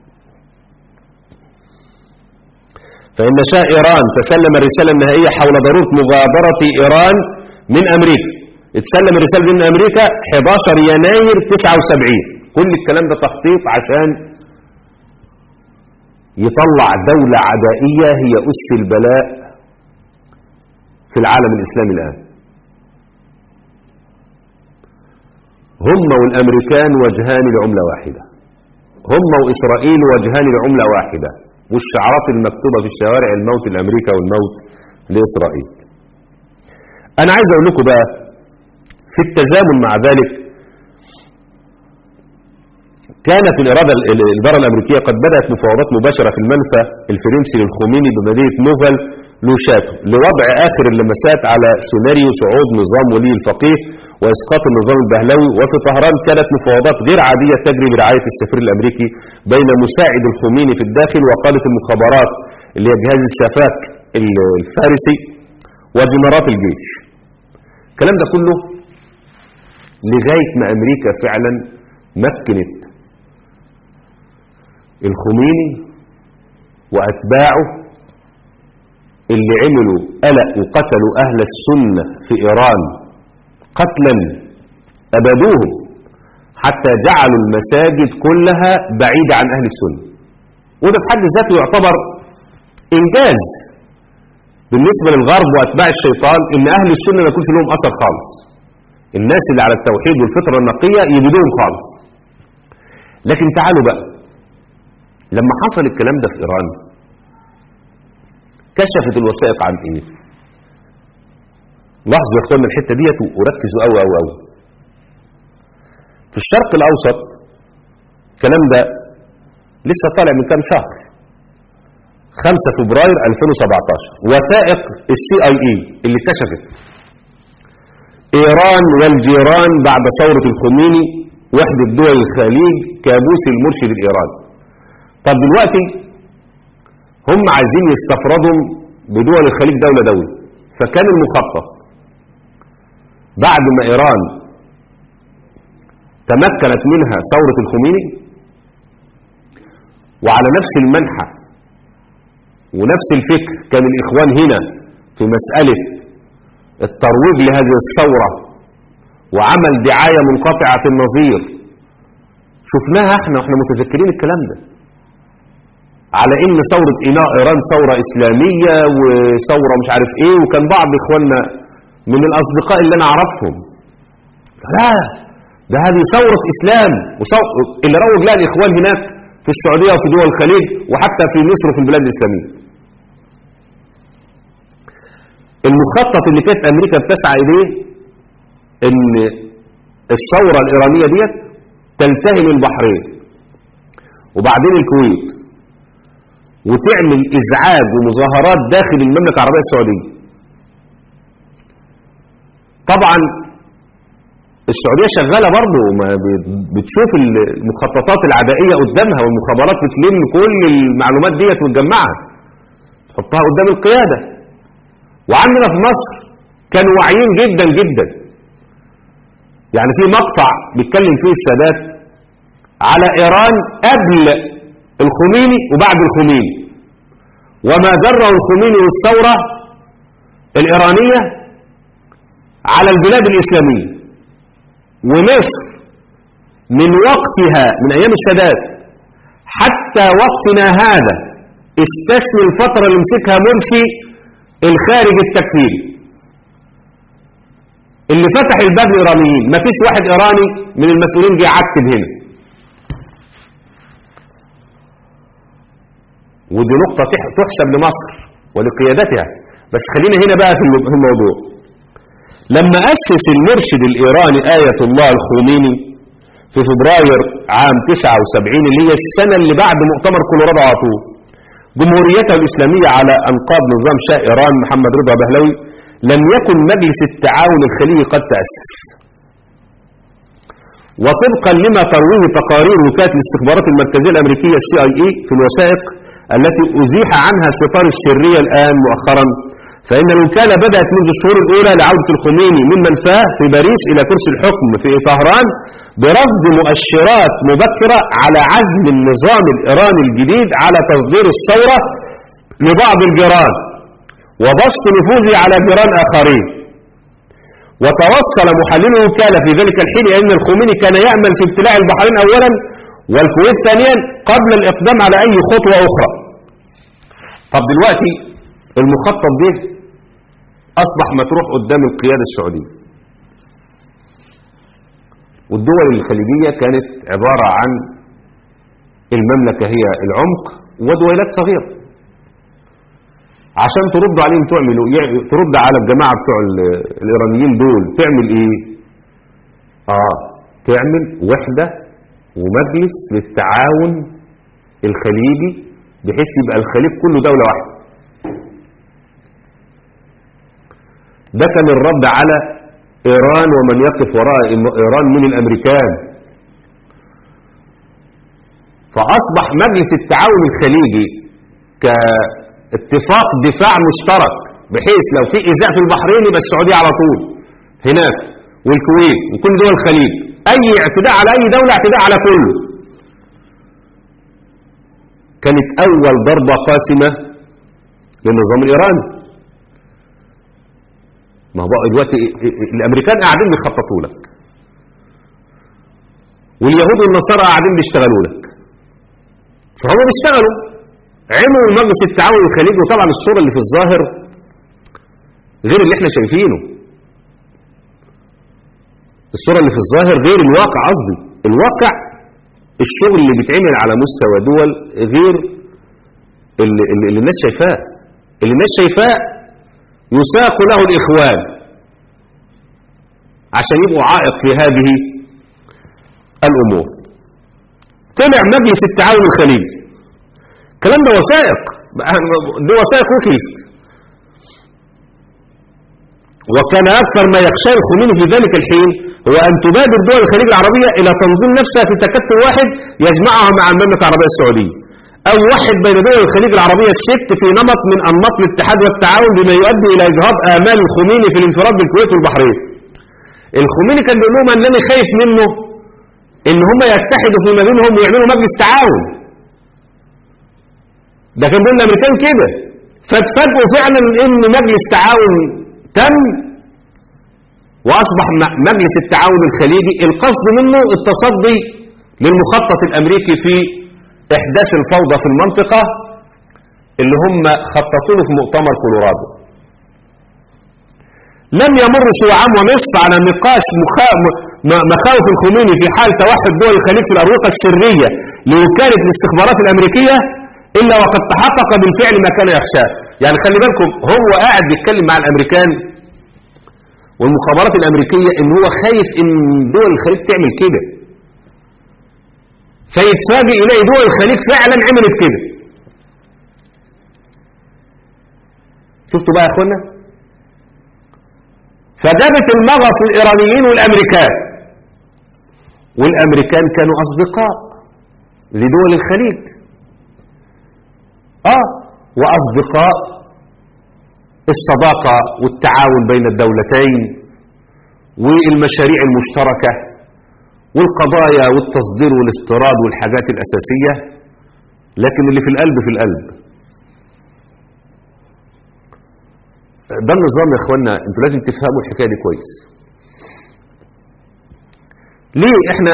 Speaker 2: فإن شاه إيران تسلم الرسالة النهائية حول ضرورة مغادرة إيران من أمريكا اتسلم الرسالة دي من أمريكا 11 يناير 79 كل الكلام ده تخطيط عشان يطلع دولة عدائية هي أس البلاء في العالم الإسلامي الآن هم والأمريكان وجهان لعملة واحدة هم وإسرائيل وجهان لعملة واحدة والشعارات المكتوبة في الشوارع الموت لأمريكا والموت لإسرائيل أنا عايز أقول لكم بقى في التزامن مع ذلك كانت الإرادة الإدارة الأمريكية قد بدأت مفاوضات مباشرة في المنفى الفرنسي للخميني بمدينة نوفل لوشاتو لوضع آخر اللمسات على سيناريو صعود نظام ولي الفقيه وإسقاط النظام البهلوي وفي طهران كانت مفاوضات غير عادية تجري برعاية السفير الأمريكي بين مساعد الخميني في الداخل وقالة المخابرات اللي هي جهاز السفاك الفارسي وزمارات الجيش الكلام ده كله لغاية ما أمريكا فعلا مكنت الخميني وأتباعه اللي عملوا قلق وقتلوا أهل السنة في إيران قتلا أبدوهم حتى جعلوا المساجد كلها بعيدة عن أهل السنة وده في حد ذاته يعتبر إنجاز بالنسبة للغرب وأتباع الشيطان إن أهل السنة ما يكونش لهم أثر خالص الناس اللي على التوحيد والفطرة النقية يبدوهم خالص لكن تعالوا بقى لما حصل الكلام ده في إيران كشفت الوثائق عن إيه لاحظوا يا اخوانا الحتة ديت وركزوا قوي قوي قوي في الشرق الأوسط الكلام ده لسه طالع من كام شهر 5 فبراير 2017 وثائق السي اي اي اللي كشفت ايران والجيران بعد ثورة الخميني وحدة دول الخليج كابوس المرشد الايراني طب دلوقتي هم عايزين يستفردوا بدول الخليج دولة دولة فكان المخطط بعد ما ايران تمكنت منها ثورة الخميني وعلى نفس المنحى ونفس الفكر كان الإخوان هنا في مسألة الترويج لهذه الثورة وعمل دعاية منقطعة النظير شفناها احنا واحنا متذكرين الكلام ده على ان ثورة ايران ثورة اسلامية وثورة مش عارف ايه وكان بعض اخواننا من الاصدقاء اللي انا اعرفهم لا ده هذه ثورة اسلام وثور اللي روج لها الاخوان هناك في السعودية وفي دول الخليج وحتى في مصر وفي البلاد الاسلامية المخطط اللي كانت امريكا بتسعى اليه ان الثورة الايرانية ديت تلتهم البحرين وبعدين الكويت وتعمل ازعاج ومظاهرات داخل المملكة العربية السعودية طبعا السعودية شغالة برضه ما بتشوف المخططات العدائية قدامها والمخابرات بتلم كل المعلومات ديت وتجمعها تحطها قدام القيادة وعندنا في مصر كانوا واعيين جدا جدا يعني في مقطع بيتكلم فيه السادات على ايران قبل الخميني وبعد الخميني وما جره الخميني والثورة الإيرانية على البلاد الإسلامية ومصر من وقتها من أيام السادات حتى وقتنا هذا استثني الفترة اللي مسكها مرسي الخارج التكفيري اللي فتح الباب للإيرانيين ما فيش واحد إيراني من المسؤولين جه يعتب هنا ودي نقطة تح- تحسب لمصر ولقيادتها بس خلينا هنا بقى في الم- في الموضوع لما أسس المرشد الإيراني آية الله الخميني في فبراير عام 79 اللي هي السنة اللي بعد مؤتمر كولورادو على طول جمهوريته الإسلامية على أنقاض نظام شاه إيران محمد رضا بهلوي لم يكن مجلس التعاون الخليجي قد تأسس وطبقا لما ترويه تقارير وكالة الاستخبارات المركزية الأمريكية السي اي اي في الوثائق التي أزيح عنها الستار السرية الآن مؤخرا فإن الوكالة بدأت منذ الشهور الأولى لعودة الخميني من منفاه في باريس إلى كرسي الحكم في طهران برصد مؤشرات مبكرة على عزم النظام الإيراني الجديد على تصدير الثورة لبعض الجيران وبسط نفوذه على جيران آخرين وتوصل محلل الوكالة في ذلك الحين إلى أن الخميني كان يأمل في ابتلاع البحرين أولا والكويت ثانيا قبل الإقدام على أي خطوة أخرى طب دلوقتي المخطط ده أصبح مطروح قدام القيادة السعودية والدول الخليجية كانت عبارة عن المملكة هي العمق ودولات صغيرة عشان ترد عليهم تعملوا يعني ترد على الجماعة بتوع ال- الإيرانيين دول تعمل إيه؟ آه تعمل وحدة ومجلس للتعاون الخليجي بحيث يبقى الخليج كله دولة واحدة ده كان الرد على إيران ومن يقف وراء إيران من الأمريكان فأصبح مجلس التعاون الخليجي كاتفاق دفاع مشترك بحيث لو في إزاء في البحرين يبقى السعودية على طول هناك والكويت وكل دول الخليج أي اعتداء على أي دولة اعتداء على كله كانت أول ضربة قاسمة للنظام الإيراني ما هو بقى دلوقتي الامريكان قاعدين بيخططوا لك واليهود والنصارى قاعدين بيشتغلوا لك فهم بيشتغلوا عملوا مجلس التعاون الخليجي وطبعا الصوره اللي في الظاهر غير اللي احنا شايفينه الصوره اللي في الظاهر غير الواقع قصدي الواقع الشغل اللي بيتعمل على مستوى دول غير اللي, اللي اللي الناس شايفاه اللي الناس شايفاه يساق له الإخوان عشان يبقوا عائق في هذه الأمور طلع مجلس التعاون الخليجي الكلام ده وثائق دي وثائق وكيست وكان أكثر ما يخشى الخميني في ذلك الحين هو أن تبادر دول الخليج العربية إلى تنظيم نفسها في تكتل واحد يجمعها مع المملكة العربية السعودية أو يوحد بين دول الخليج العربية الست في نمط من أنماط الاتحاد والتعاون بما يؤدي إلى إجهاض آمال الخميني في الانفراد بالكويت والبحرين الخميني كان بيقول لهم أنني خايف منه إن هم يتحدوا فيما بينهم ويعملوا مجلس تعاون ده كان بيقول الأمريكان كده فاتفاجئوا فعلا إن مجلس تعاون تم وأصبح م- مجلس التعاون الخليجي القصد منه التصدي للمخطط الأمريكي في إحداث الفوضى في المنطقة اللي هم خططوا له في مؤتمر كولورادو لم يمر سوى عام ونصف على نقاش مخا- م- م- مخاوف الخميني في حال توحد دول الخليج في الأروقة السرية لوكالة الاستخبارات الأمريكية إلا وقد تحقق بالفعل ما كان يخشاه يعني خلي بالكم هو قاعد بيتكلم مع الأمريكان والمخابرات الأمريكية إن هو خايف إن دول الخليج تعمل كده فيتفاجئ يلاقي دول الخليج فعلا عملت كده شفتوا بقى يا اخوانا فجابت المغص الإيرانيين والأمريكان والأمريكان كانوا أصدقاء لدول الخليج آه وأصدقاء الصداقة والتعاون بين الدولتين والمشاريع المشتركة والقضايا والتصدير والاستيراد والحاجات الأساسية لكن اللي في القلب في القلب ده النظام يا اخوانا انتوا لازم تفهموا الحكايه دي كويس ليه احنا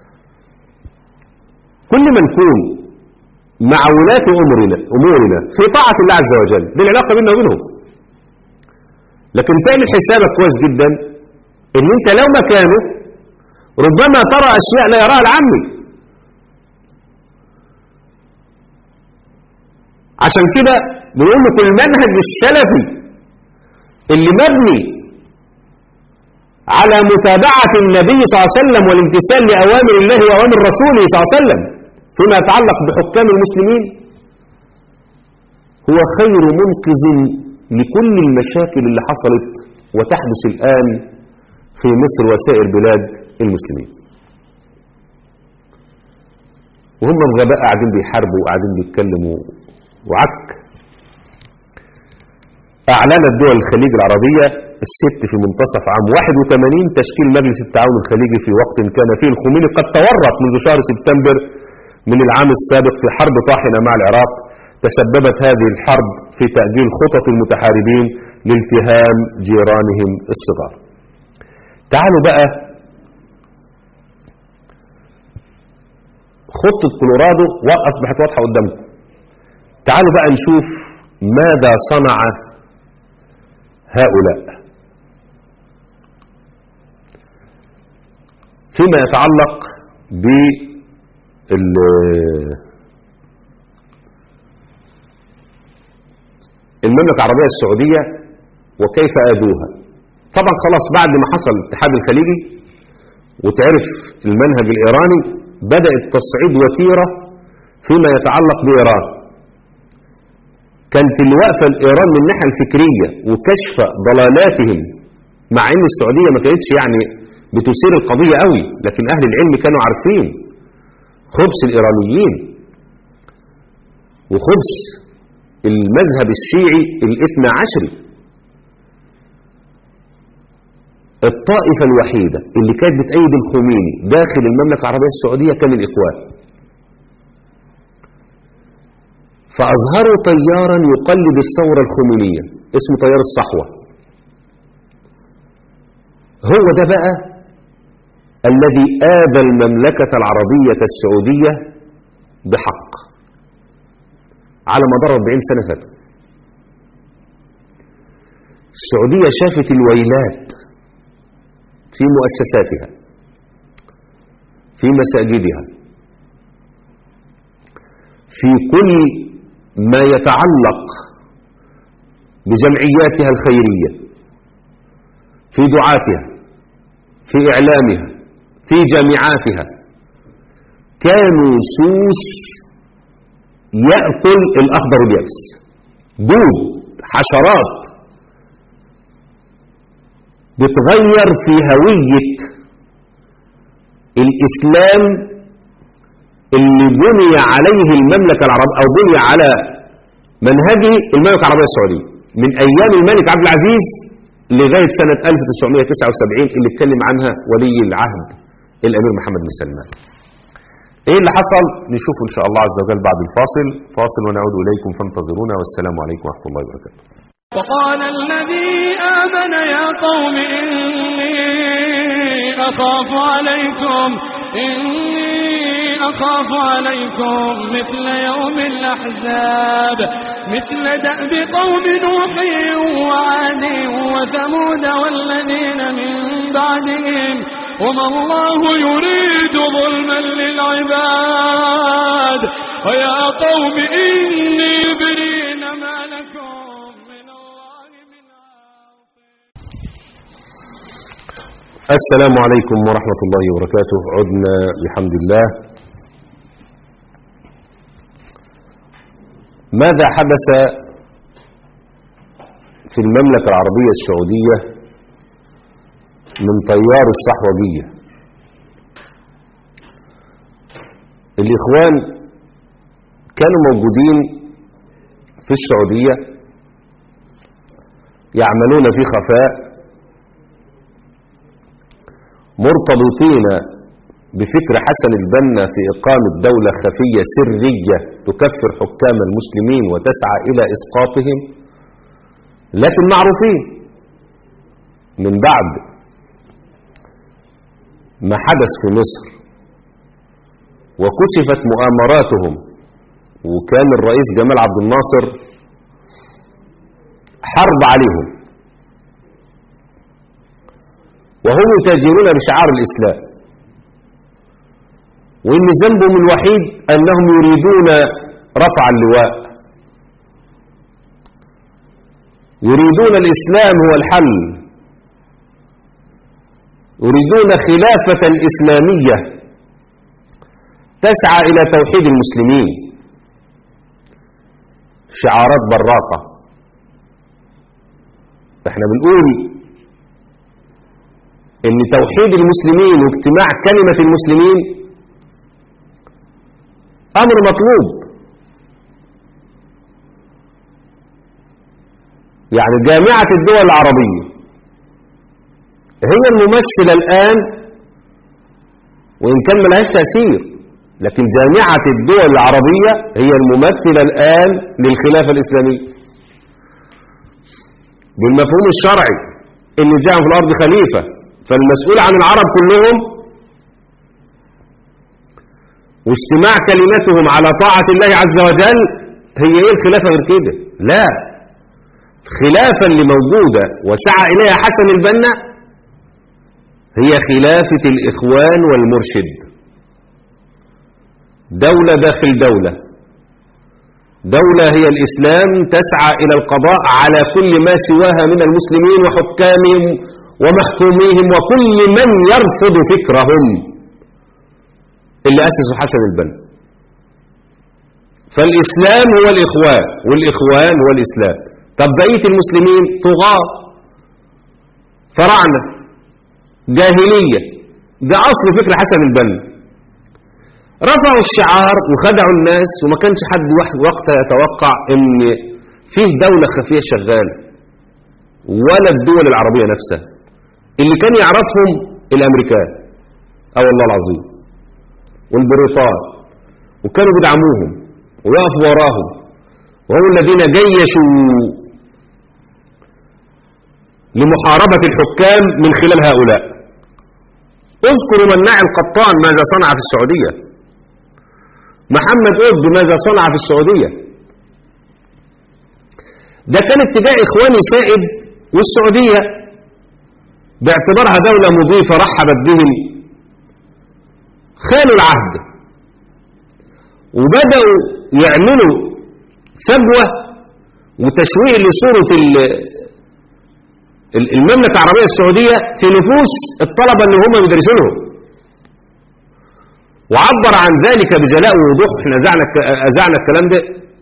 Speaker 2: كل ما نكون مع ولاة امورنا امورنا في طاعه الله عز وجل دي العلاقه بيننا وبينهم لكن تعمل حسابك كويس جدا ان انت لو مكانه ربما ترى اشياء لا يراها العامي عشان كده بنقول لكم المنهج السلفي اللي مبني على متابعة النبي صلى الله عليه وسلم والامتثال لأوامر الله وأوامر رسوله صلى الله عليه وسلم فيما يتعلق بحكام المسلمين هو خير منقذ لكل المشاكل اللي حصلت وتحدث الآن في مصر وسائر بلاد المسلمين وهم الغباء قاعدين بيحاربوا وقاعدين بيتكلموا وعك أعلنت دول الخليج العربية الست في منتصف عام 81 تشكيل مجلس التعاون الخليجي في وقت كان فيه الخميني قد تورط منذ شهر سبتمبر من العام السابق في حرب طاحنة مع العراق تسببت هذه الحرب في تأجيل خطط المتحاربين لالتهام جيرانهم الصغار تعالوا بقى خطة كولورادو أصبحت واضحة قدامكم تعالوا بقى نشوف ماذا صنع هؤلاء فيما يتعلق بال المملكة العربية السعودية وكيف آذوها طبعا خلاص بعد ما حصل الاتحاد الخليجي وتعرف المنهج الإيراني بدأ التصعيد وتيرة فيما يتعلق بإيران كانت الوقفة الإيران من الناحية الفكرية وكشف ضلالاتهم مع أن السعودية ما كانتش يعني بتثير القضية قوي لكن أهل العلم كانوا عارفين خبث الإيرانيين وخبث المذهب الشيعي الاثنى عشري الطائفة الوحيدة اللي كانت بتأيد الخميني داخل المملكة العربية السعودية كان الإخوان فأظهروا طيارا يقلد الثورة الخمينية اسمه طيار الصحوة هو ده بقى الذي آذى المملكة العربية السعودية بحق على مدار 40 سنة فاتوا السعودية شافت الويلات في مؤسساتها في مساجدها في كل ما يتعلق بجمعياتها الخيرية في دعاتها في إعلامها في جامعاتها كانوا سوس يأكل الأخضر اليابس دود حشرات بتغير في هوية الإسلام اللي بني عليه المملكة العربية أو بني على منهجه المملكة العربية السعودية من أيام الملك عبد العزيز لغاية سنة 1979 اللي اتكلم عنها ولي العهد الأمير محمد بن سلمان ايه اللي حصل نشوفه ان شاء الله عز وجل بعد الفاصل فاصل ونعود اليكم فانتظرونا والسلام عليكم ورحمه الله وبركاته
Speaker 1: وقال الذي آمن يا قوم إني أخاف عليكم إني أخاف عليكم مثل يوم الأحزاب مثل دأب قوم نوح وعاد وثمود والذين من بعدهم وما الله يريد ظلما للعباد ويا قوم إني برين ما لكم من الله من عاصم
Speaker 2: السلام عليكم ورحمة الله وبركاته عدنا بحمد الله ماذا حدث في المملكة العربية السعودية من طيار الصحوجية الإخوان كانوا موجودين في السعودية يعملون في خفاء مرتبطين بفكر حسن البنا في إقامة دولة خفية سرية تكفر حكام المسلمين وتسعى إلى إسقاطهم لكن معروفين من بعد ما حدث في مصر وكشفت مؤامراتهم وكان الرئيس جمال عبد الناصر حرب عليهم وهم يتاجرون بشعار الإسلام وإن ذنبهم الوحيد أنهم يريدون رفع اللواء يريدون الإسلام هو الحل يريدون خلافة إسلامية تسعى إلى توحيد المسلمين شعارات براقة احنا بنقول ان توحيد المسلمين واجتماع كلمة المسلمين امر مطلوب يعني جامعة الدول العربية هي الممثلة الآن وإن كان ملهاش تأثير لكن جامعة الدول العربية هي الممثلة الآن للخلافة الإسلامية بالمفهوم الشرعي إن جاء في الأرض خليفة فالمسؤول عن العرب كلهم واجتماع كلمتهم على طاعة الله عز وجل هي ايه الخلافة غير كده لا الخلافة اللي موجودة وسعى إليها حسن البنا هي خلافة الإخوان والمرشد دولة داخل دولة دولة هي الإسلام تسعى إلى القضاء على كل ما سواها من المسلمين وحكامهم ومحكوميهم وكل من يرفض فكرهم اللي أسسوا حسن البنا فالإسلام هو الإخوان والإخوان هو الإسلام طب بقية المسلمين طغاة فراعنة جاهلية ده أصل فكر حسن البنا رفعوا الشعار وخدعوا الناس وما كانش حد وقتها يتوقع ان فيه دولة خفية شغالة ولا الدول العربية نفسها اللي كان يعرفهم الامريكان اه والله العظيم والبريطان وكانوا بيدعموهم ويقفوا وراهم وهم الذين جيشوا لمحاربة الحكام من خلال هؤلاء اذكروا مناع القطان ماذا صنع في السعودية محمد قطب ماذا صنع في السعودية ده كان اتجاه إخواني سائد والسعودية باعتبارها دولة مضيفة رحبت بهم خانوا العهد وبدأوا يعملوا فجوة وتشويه لصورة المملكة العربية السعودية في نفوس الطلبة اللي هم يدرسونهم وعبر عن ذلك بجلاء ووضوح احنا أزعنا, أزعنا الكلام ده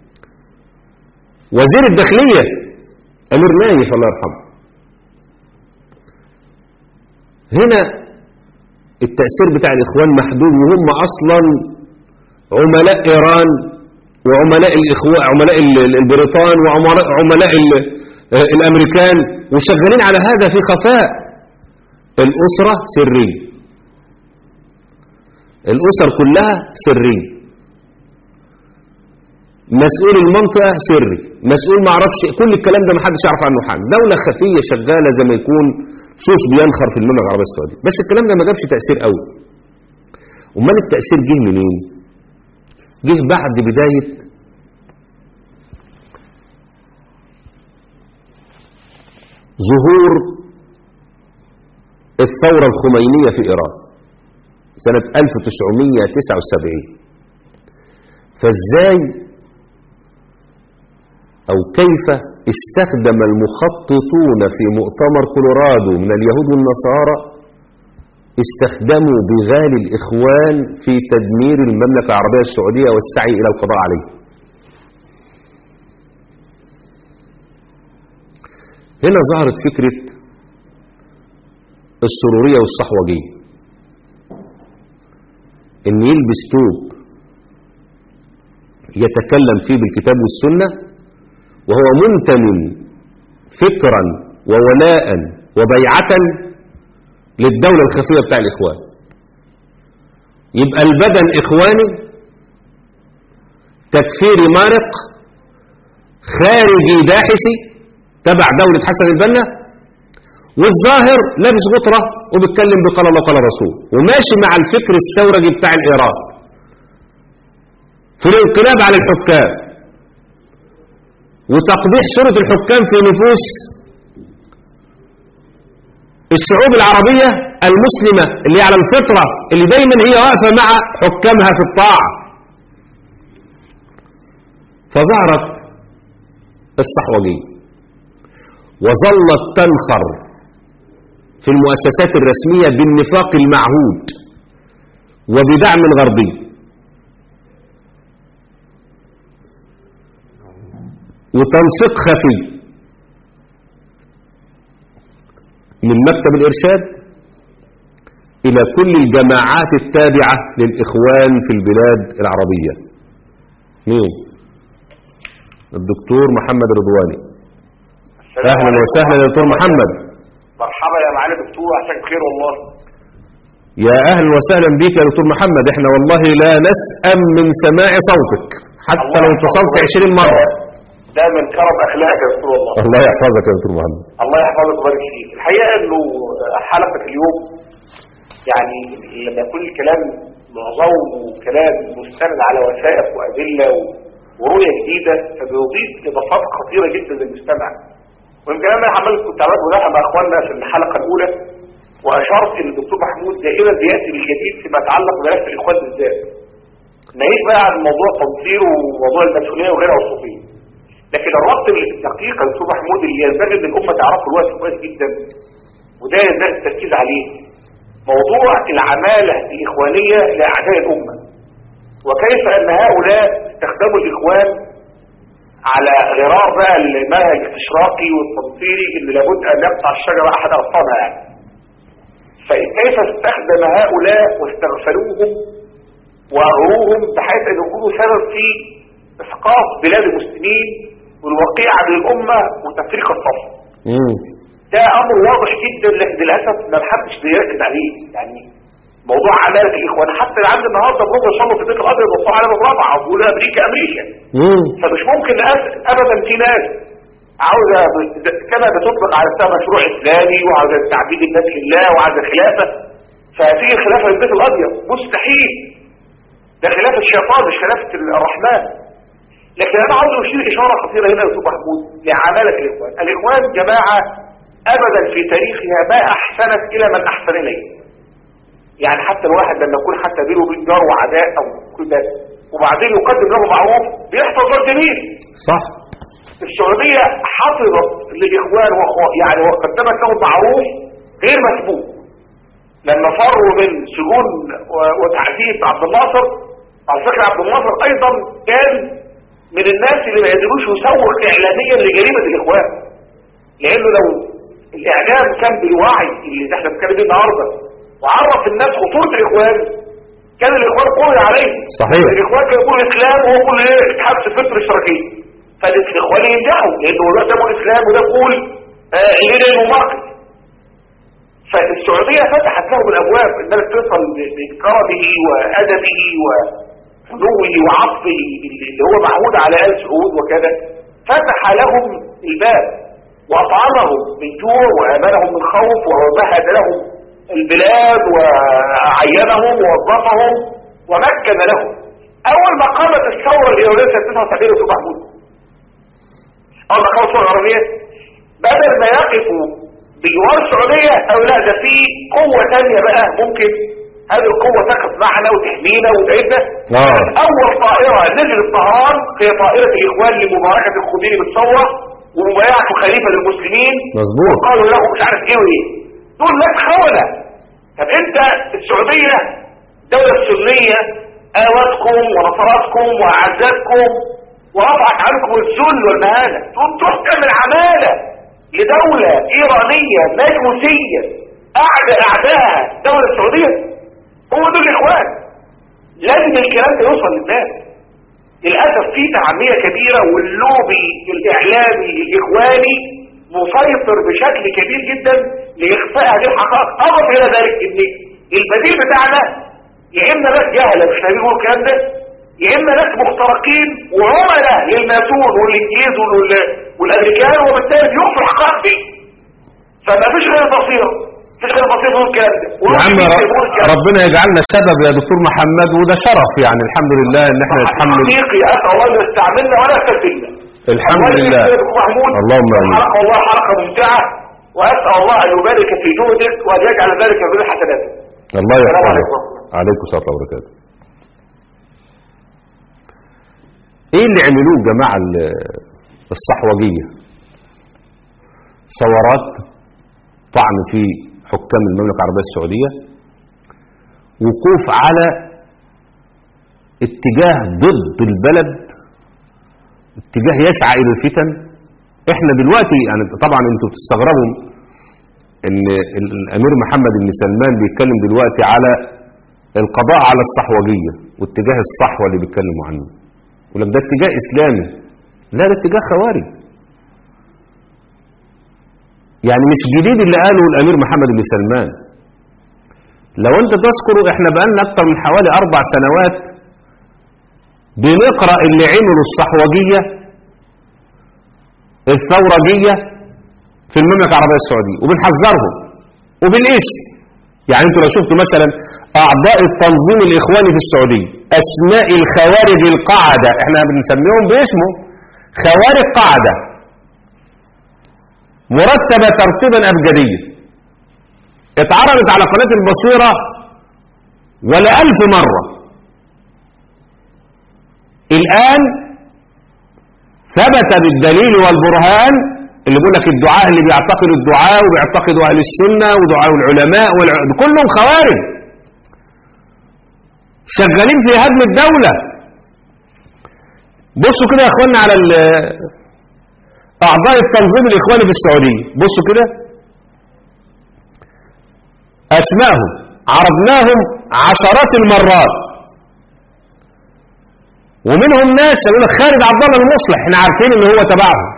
Speaker 2: وزير الداخلية أمير نايف الله يرحمه هنا التأثير بتاع الإخوان محدود وهم أصلا عملاء إيران وعملاء الإخوان عملاء البريطان وعملاء الأمريكان وشغالين على هذا في خفاء الأسرة سرية الأسر كلها سرية مسؤول المنطقة سري مسؤول ما عرفش كل الكلام ده ما حدش يعرف عنه حاجة دولة خفية شغالة زي ما يكون سوس بينخر في المملكة العربية السعودية بس الكلام ده ما جابش تأثير قوي امال التأثير جه منين جه بعد بداية ظهور الثورة الخمينية في إيران سنة 1979 فازاي أو كيف استخدم المخططون في مؤتمر كولورادو من اليهود والنصارى استخدموا بغال الإخوان في تدمير المملكة العربية السعودية والسعي إلى القضاء عليه هنا ظهرت فكرة السرورية والصحوجية ان يلبس توب يتكلم فيه بالكتاب والسنة وهو منتم فكرا وولاء وبيعة للدولة الخفية بتاع الإخوان يبقى البدن إخواني تكفيري مارق خارجي داحسي تبع دولة حسن البنا والظاهر لابس غطرة وبيتكلم بقال الله قال رسول وماشي مع الفكر الثورجي بتاع الإيران في الانقلاب على الحكام وتقبيح صورة الحكام في نفوس الشعوب العربية المسلمة اللي على الفطرة اللي دايما هي واقفة مع حكامها في الطاعة فظهرت الصحوجية وظلت تنخر في المؤسسات الرسمية بالنفاق المعهود وبدعم الغربي وتنسيق خفي من مكتب الإرشاد إلى كل الجماعات التابعة للإخوان في البلاد العربية مين؟ الدكتور محمد رضواني أهلا وسهلا يا دكتور محمد
Speaker 3: مرحبا يا معالي دكتور عساك بخير والله
Speaker 2: يا أهلا وسهلا بيك يا دكتور محمد احنا والله لا نسأم من سماع صوتك حتى لو اتصلت 20 مرة
Speaker 3: ده من كرم اخلاقك يا دكتور والله
Speaker 2: الله يحفظك يا دكتور محمد
Speaker 3: الله يحفظك ويبارك فيك الحقيقه انه حلقه اليوم يعني لما يكون الكلام معظمه كلام مستند على وثائق وادله و- ورؤيه جديده فبيضيف اضافات خطيره جدا للمستمع ويمكن انا عملت كنت عملت مداخله مع اخواننا في الحلقه الاولى واشرت ان الدكتور محمود دائما بياتي بالجديد فيما يتعلق بملف الاخوان بالذات ناهيك بقى عن موضوع التنصير وموضوع المسؤوليه وغيرها والصوفيه لكن الربط الدقيق يا دكتور محمود اللي ينبغي ان الامه تعرفه الوقت كويس جدا وده ينبغي التركيز عليه موضوع العماله الاخوانيه لاعداء الامه وكيف ان هؤلاء استخدموا الاخوان على غرار بقى المنهج الاشراقي والتنصيري اللي لابد ان يقطع الشجره احد اغصانها يعني فكيف استخدم هؤلاء واستغفلوهم واغروهم بحيث ان يكونوا سبب في اسقاط بلاد المسلمين والوقيعه للامه وتفريق الصف
Speaker 2: مم.
Speaker 3: ده امر واضح جدا لكن للاسف ما حدش بيركز عليه يعني موضوع عماله الاخوان حتى اللي عند النهارده بروح يصلوا في البيت الابيض ويطلعوا على رابعه ويقولوا امريكا امريكا
Speaker 2: مم.
Speaker 3: فمش ممكن أس- ابدا في ناس عاوزه ب- كما بتطلق على نفسها مشروع اسلامي وعاوزه تعبيد الناس لله وعاوزه خلافه فتيجي خلافه للبيت الابيض مستحيل ده خلافه الشيطان مش خلافه الرحمن لكن انا عاوز اشير اشاره خطيره هنا يا استاذ محمود لعماله الاخوان الاخوان جماعه ابدا في تاريخها ما احسنت الى من احسن اليه يعني حتى الواحد لما يكون حتى بينه وبين جار وعداء او كده وبعدين يقدم له معروف بيحصل ضد مين
Speaker 2: صح
Speaker 3: السعودية حفظت للإخوان وأخوان يعني وقدمت لهم معروف غير مسبوق لما فروا من سجون و- وتعذيب عبد الناصر على فكرة عبد الناصر أيضا كان من الناس اللي ما يقدروش يسوق إعلاميا لجريمة الإخوان لأنه لو الإعلام كان بالوعي اللي احنا بنتكلم بيه النهارده وعرف الناس خطورة الإخوان كان الإخوان قوي عليه
Speaker 2: صحيح.
Speaker 3: الإخوان كان يقول الإسلام وهو يقول إيه اتحاد في الفكر الاشتراكي فالإخوان ينجحوا لأنه ده ده الإسلام وده يقول آه ليه الماركت فالسعودية فتحت لهم الأبواب إنها تصل بكرمه وأدبه وحنوه وعطفه اللي هو معهود على آل سعود وكذا فتح لهم الباب وأطعمهم من جوع وآمنهم من خوف ومهد لهم البلاد وعينهم ووظفهم ومكن لهم أول ما قامت الثورة الإيرانية سنة 79 في محمود أول ما قامت الثورة العربية بدل ما يقفوا بجوار السعودية أو لا ده في قوة تانية بقى ممكن هذه القوة تقف معنا وتحمينا وتعيدنا
Speaker 2: آه.
Speaker 3: أول طائرة نزلت طهران هي طائرة الإخوان لمباركة الخديري بالثورة ومبايعة خليفة للمسلمين
Speaker 2: مظبوط
Speaker 3: قالوا له مش عارف ايه وايه دول ناس خونة طب انت السعودية دولة سنية آواتكم ونصراتكم وأعزتكم ورفعت عنكم الذل والمهانة تقوم تروح تعمل عمالة لدولة إيرانية مجوسية أعدى أعدائها دولة السعودية هو دول الإخوان لازم الكلام ده يوصل للناس للأسف في تعمية كبيرة واللوبي الإعلامي الإخواني مسيطر بشكل كبير جدا لإخفاء هذه الحقائق أضف إلى ذلك إن البديل بتاعنا يا إما ناس جهلة مش فاهمين يقولوا الكلام ده يا إما ناس مخترقين وعملاء للماسون والإنجليز وال- والأمريكان وبالتالي بيخفوا الحقائق دي فما فيش غير بصيرة مفيش غير بصيرة يقول الكلام ده
Speaker 2: يا عم
Speaker 3: ويقول الكلام ده.
Speaker 2: ربنا يجعلنا سبب يا دكتور محمد وده شرف يعني الحمد لله ان احنا نتحمل
Speaker 3: حقيقي أسأل الله أن يستعملنا ولا يستبدلنا
Speaker 2: الحمد
Speaker 3: الله
Speaker 2: لله
Speaker 3: يسلمك يا محمود
Speaker 2: اللهم امين
Speaker 3: الحلقة والله حلقة ممتعة وأسأل الله أن يبارك في جهدك وأن يجعل ذلك من حسناتك
Speaker 2: الله
Speaker 3: السلام
Speaker 2: يحفظك
Speaker 3: عليكم.
Speaker 2: عليكم السلام ورحمة الله وبركاته ايه اللي عملوه الجماعة ال- الصحوجية ثورات طعن في حكام المملكة العربية السعودية وقوف على اتجاه ضد البلد اتجاه يسعى الى الفتن احنا دلوقتي يعني طبعا انتوا بتستغربوا ان ال- الامير محمد بن سلمان بيتكلم دلوقتي على القضاء على الصحوجية واتجاه الصحوة اللي بيتكلموا عنه يقول لك ده اتجاه اسلامي لا ده اتجاه خوارج يعني مش جديد اللي قاله الامير محمد بن سلمان لو انت تذكروا احنا بقالنا اكتر من حوالي اربع سنوات بنقرأ اللي عملوا الصحوجية الثورجية في المملكة العربية السعودية وبنحذرهم وبالاسم يعني انتوا لو شفتوا مثلا اعضاء التنظيم الاخواني في السعودية اسماء الخوارج القاعدة احنا بنسميهم باسمه خوارج قاعدة مرتبة ترتيبا ابجديا اتعرضت على قناة البصيرة ولا الف مرة الآن ثبت بالدليل والبرهان اللي بيقول لك الدعاء اللي بيعتقد الدعاء وبيعتقدوا أهل السنة ودعاء العلماء والع... كلهم خوارج شغالين في هدم الدولة بصوا كده يا اخوانا على ال- أعضاء التنظيم الإخواني في السعودية بصوا كده أسمائهم عرضناهم عشرات المرات ومنهم ناس يقول لك خالد عبد الله المصلح احنا عارفين ان هو تبعهم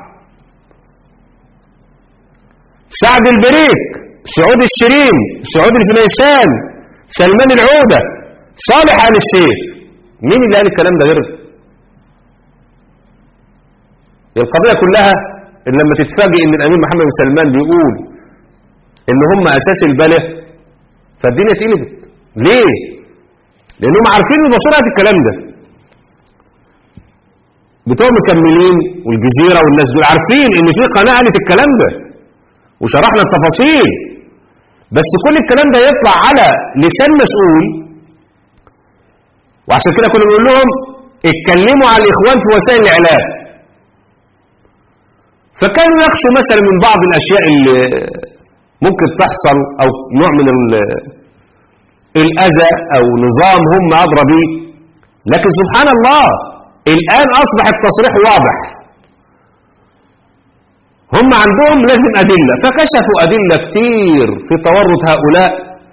Speaker 2: سعد البريك سعود الشريم سعود الفليسان سلمان العودة صالح آل الشيخ مين اللي قال الكلام ده غير القضية كلها إن لما تتفاجئ ان الامير محمد بن سلمان بيقول ان هم اساس البلد فالدنيا اتقلبت ليه لانهم عارفين المصيرة في الكلام ده بتوع مكملين والجزيرة والناس دول عارفين ان في قناة قالت الكلام ده وشرحنا التفاصيل بس كل الكلام ده يطلع على لسان مسؤول وعشان كده كنا بنقول لهم اتكلموا على الاخوان في وسائل الاعلام فكانوا يخشوا مثلا من بعض الاشياء اللي ممكن تحصل او نوع من ال- الاذى او نظام هم ادرى به لكن سبحان الله الآن أصبح التصريح واضح هم عندهم لازم أدلة فكشفوا أدلة كتير في تورط هؤلاء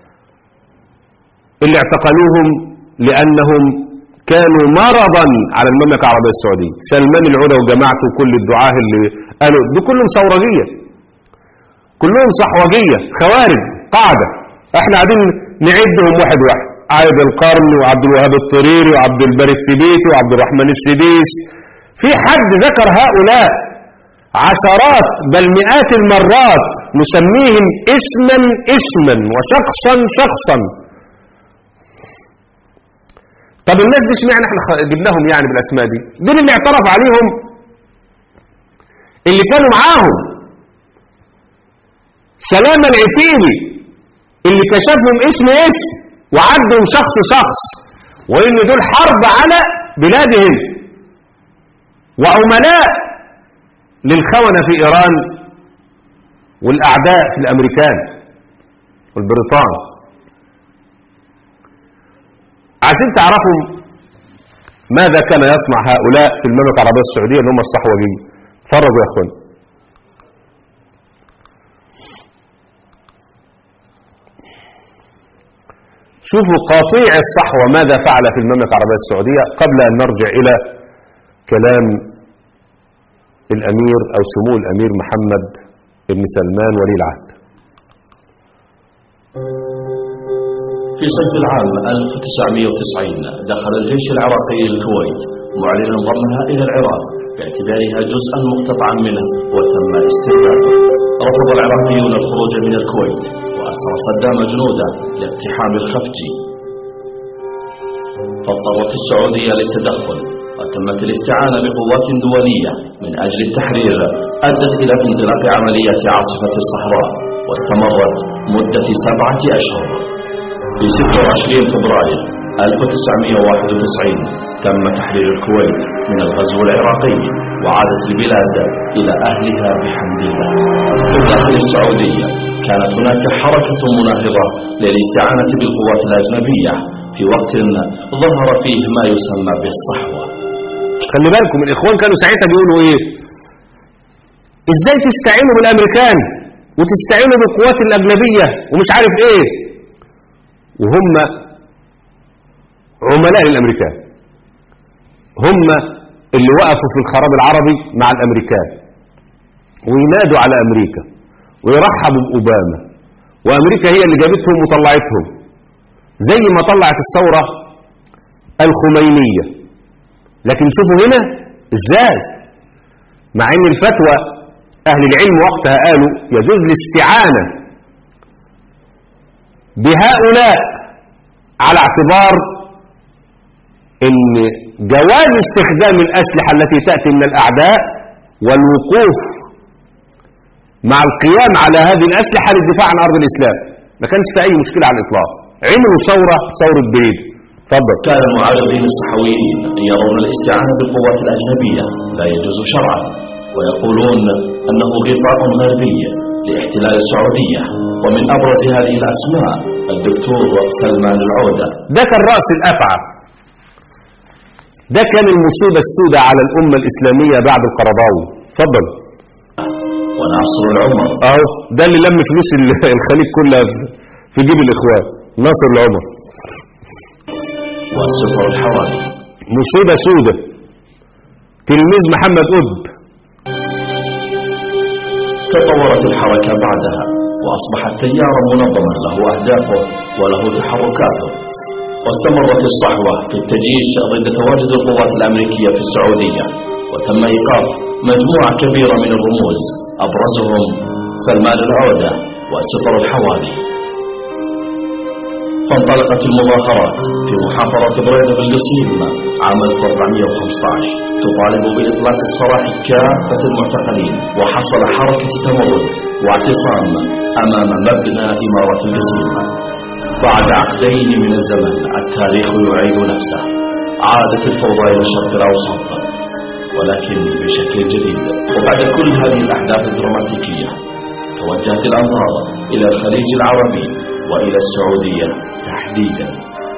Speaker 2: اللي اعتقلوهم لأنهم كانوا مرضا على المملكة العربية السعودية سلمان العودة وجماعته وكل الدعاة اللي قالوا دول كلهم ثورجية كلهم صحوجية خوارج قاعدة احنا قاعدين نعدهم واحد واحد عايد القرن وعبد الوهاب الطريري وعبد الباري الثبيتي وعبد الرحمن السديس في حد ذكر هؤلاء عشرات بل مئات المرات نسميهم اسما اسما وشخصا شخصا طب الناس دي اشمعنى احنا خ- جبناهم يعني بالاسماء دي دول اللي اعترف عليهم اللي كانوا معاهم سلام العتيبي اللي كشفهم اسم اسم وعدهم شخص شخص وان دول حرب على بلادهم وعملاء للخونة في ايران والاعداء في الامريكان والبريطان عايزين تعرفوا ماذا كان يصنع هؤلاء في المملكة العربية السعودية اللي هم الصحوجية اتفرجوا يا اخوان شوفوا قاطيع الصحوة ماذا فعل في المملكة العربية السعودية قبل أن نرجع إلى كلام الأمير أو سمو الأمير محمد بن سلمان ولي العهد
Speaker 4: في صيف العام 1990 دخل الجيش العراقي الكويت معلنا ضمها إلى العراق باعتبارها جزءا مقتطعا منه وتم استرداده رفض العراقيون الخروج من الكويت وأسر صدام جنوده لاقتحام الخفجي فاضطرت السعودية للتدخل وتمت الاستعانة بقوات دولية من أجل التحرير أدت إلى انطلاق عملية عاصفة الصحراء واستمرت مدة سبعة أشهر في 26 فبراير 1991 تم تحرير الكويت من الغزو العراقي وعادت البلاد إلى أهلها بحمد الله في داخل السعودية كانت هناك حركة مناهضة للاستعانة بالقوات الأجنبية في وقت ظهر فيه ما يسمى بالصحوة
Speaker 2: خلي بالكم الاخوان كانوا ساعتها بيقولوا ايه ازاي تستعينوا بالامريكان وتستعينوا بالقوات الاجنبيه ومش عارف ايه وهم عملاء الامريكان هم اللي وقفوا في الخراب العربي مع الامريكان وينادوا على امريكا ويرحبوا باوباما وامريكا هي اللي جابتهم وطلعتهم زي ما طلعت الثوره الخمينيه لكن شوفوا هنا ازاي مع ان الفتوى اهل العلم وقتها قالوا يجوز الاستعانة بهؤلاء على اعتبار ان جواز استخدام الاسلحة التي تأتي من الاعداء والوقوف مع القيام على هذه الاسلحة للدفاع عن ارض الاسلام ما كانش في اي مشكلة على الاطلاق عملوا ثورة ثورة بريد تفضل
Speaker 4: كان المعارضين الصحويين يرون الاستعانة بالقوات الأجنبية لا يجوز شرعا ويقولون أنه غطاء غربي لاحتلال السعودية ومن أبرز هذه الأسماء الدكتور سلمان العودة
Speaker 2: ده كان رأس الأفعى ده كان المصيبة السوداء على الأمة الإسلامية بعد القرضاوي تفضل
Speaker 4: وناصر العمر
Speaker 2: اهو ده اللي لم فلوس ال- الخليج كلها في- في جيب الإخوان ناصر العمر
Speaker 4: وسفر الحوالي
Speaker 2: مصيبة سوداء تلميذ محمد قطب
Speaker 4: تطورت الحركة بعدها وأصبحت تيارا منظما له أهدافه وله تحركاته واستمرت الصحوة في التجيش ضد تواجد القوات الأمريكية في السعودية وتم إيقاف مجموعة كبيرة من الرموز أبرزهم سلمان العودة وسفر الحوالي فانطلقت المظاهرات في محافظة بريدة بالقصيم عام 1415 تطالب بإطلاق السراح كافة المعتقلين وحصل حركة تمرد واعتصام أمام مبنى إمارة القصيم بعد عقدين من الزمن التاريخ يعيد نفسه عادت الفوضى إلى الشرق الأوسط ولكن بشكل جديد وبعد كل هذه الأحداث الدراماتيكية توجهت الأنظار إلى الخليج العربي وإلى السعودية تحديدا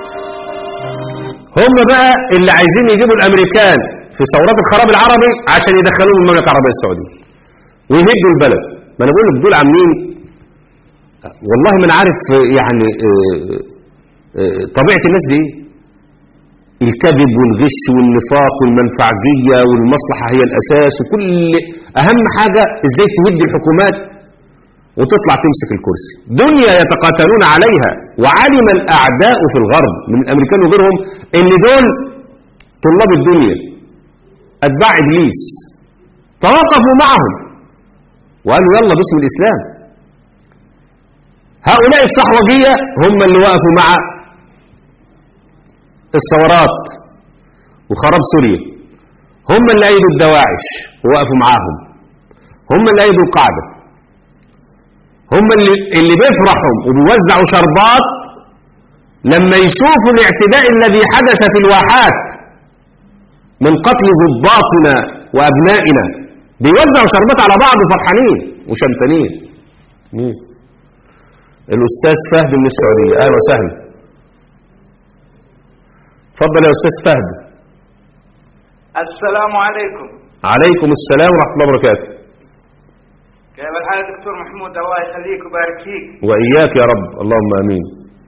Speaker 2: هم بقى اللي عايزين يجيبوا الامريكان في ثورات الخراب العربي عشان يدخلوهم المملكه العربيه السعوديه ويهدوا البلد ما انا بقول لك دول عاملين والله ما انا عارف يعني آه، آه، طبيعه الناس دي ايه الكذب والغش والنفاق والمنفعجيه والمصلحه هي الاساس وكل اهم حاجه ازاي تهد الحكومات وتطلع تمسك الكرسي دنيا يتقاتلون عليها وعلم الأعداء في الغرب من الأمريكان وغيرهم ان دول طلاب الدنيا أتباع إبليس توقفوا معهم وقالوا يلا باسم الإسلام هؤلاء الصحوجية هم اللي وقفوا مع الثورات وخراب سوريا هم اللي أيدوا الدواعش ووقفوا معاهم هم اللي أيدوا القاعدة هم اللي, اللي بيفرحوا وبيوزعوا شربات لما يشوفوا الاعتداء الذي حدث في الواحات من قتل ضباطنا وأبنائنا بيوزعوا شربات على بعض فرحانين وشمتانين مين؟ الأستاذ فهد من السعودية أهلا وسهلا اتفضل يا أستاذ فهد
Speaker 5: السلام عليكم
Speaker 2: عليكم السلام ورحمة الله وبركاته
Speaker 5: كيف الحال دكتور محمود الله يخليك ويبارك فيك
Speaker 2: وإياك يا رب اللهم آمين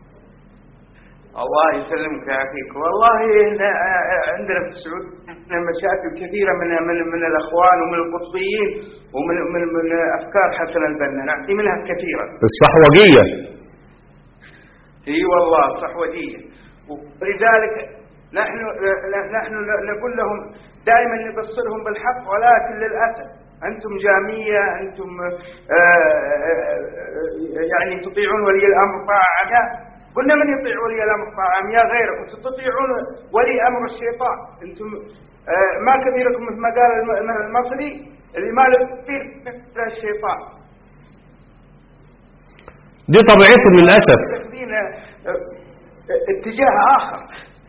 Speaker 5: الله يسلمك ويعافيك والله إحنا عندنا في السعود عندنا مشاكل كثيرة من من من الأخوان ومن القطبيين ومن من من أفكار حسن البنا نعطي منها كثيرا
Speaker 2: الصحوجية
Speaker 5: اي والله صحوجية ولذلك نحن نحن نقول لهم دائما نبصرهم بالحق ولكن للأسف أنتم جامية أنتم آه، آه، يعني تطيعون ولي الأمر طاعة قلنا من يطيع ولي الامر طاعم يا غيركم تطيعون ولي امر الشيطان انتم آه، ما كبيركم مثل ما قال الم- المصري اللي ما له كثير مثل الشيطان
Speaker 2: دي طبيعتهم للأسف
Speaker 5: ياخذين آه، آه، اتجاه اخر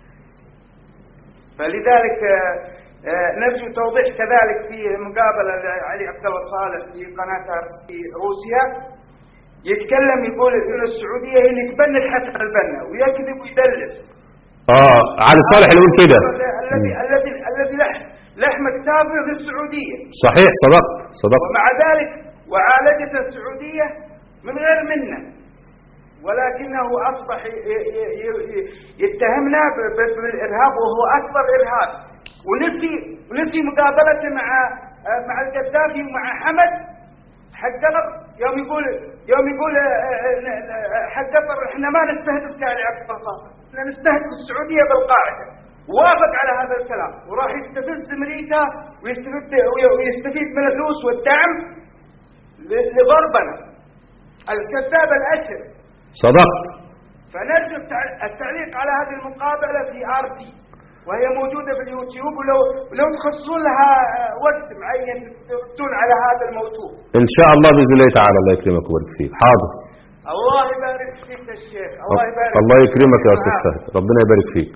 Speaker 5: فلذلك آه، آه، نرجو توضيح كذلك في مقابله لعلي عبد الله صالح في قناه في روسيا يتكلم يقول ان السعوديه هي اللي تبنت حسن البنا ويكذب ويدلس
Speaker 2: اه علي صالح اللي يقول كده
Speaker 5: الذي الذي الذي لح- لحم كتابه في السعوديه
Speaker 2: صحيح صدقت صدقت
Speaker 5: ومع ذلك وعالجت السعودية من غير منة ولكنه أصبح ي- ي- ي- ي- يتهمنا ب- ب- بالإرهاب وهو أكبر إرهاب ونسي ونسي مقابلته مع مع القذافي ومع حمد حق قطر يوم يقول يوم يقول حق قطر احنا ما نستهدف كالي عبد القصاص احنا نستهدف السعوديه بالقاعده وافق على هذا الكلام وراح يستفز امريكا ويستفيد ويستفيد من الفلوس والدعم ل- لضربنا الكذاب الاشر
Speaker 2: صدقت
Speaker 5: فنرجو التع- التعليق على هذه المقابله في ار تي وهي موجوده في اليوتيوب ولو لو تخصصون لها آه، وقت معين تردون على هذا الموضوع
Speaker 2: ان شاء الله باذن الله تعالى الله يكرمك ويبارك فيك حاضر
Speaker 5: الله يبارك فيك يا شيخ الله يبارك
Speaker 2: الله يكرمك يا استاذ فهد ربنا يبارك فيك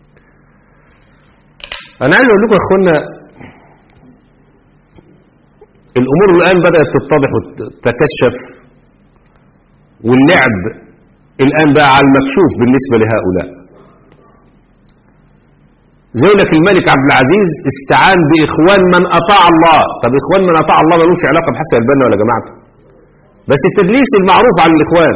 Speaker 2: انا عايز اقول لكم يا اخوانا الامور الان بدات تتضح وتتكشف واللعب الان بقى على المكشوف بالنسبه لهؤلاء زي لك الملك عبد العزيز استعان باخوان من اطاع الله طب اخوان من اطاع الله ملوش علاقه بحسن البنا ولا جماعته بس التدليس المعروف عن الاخوان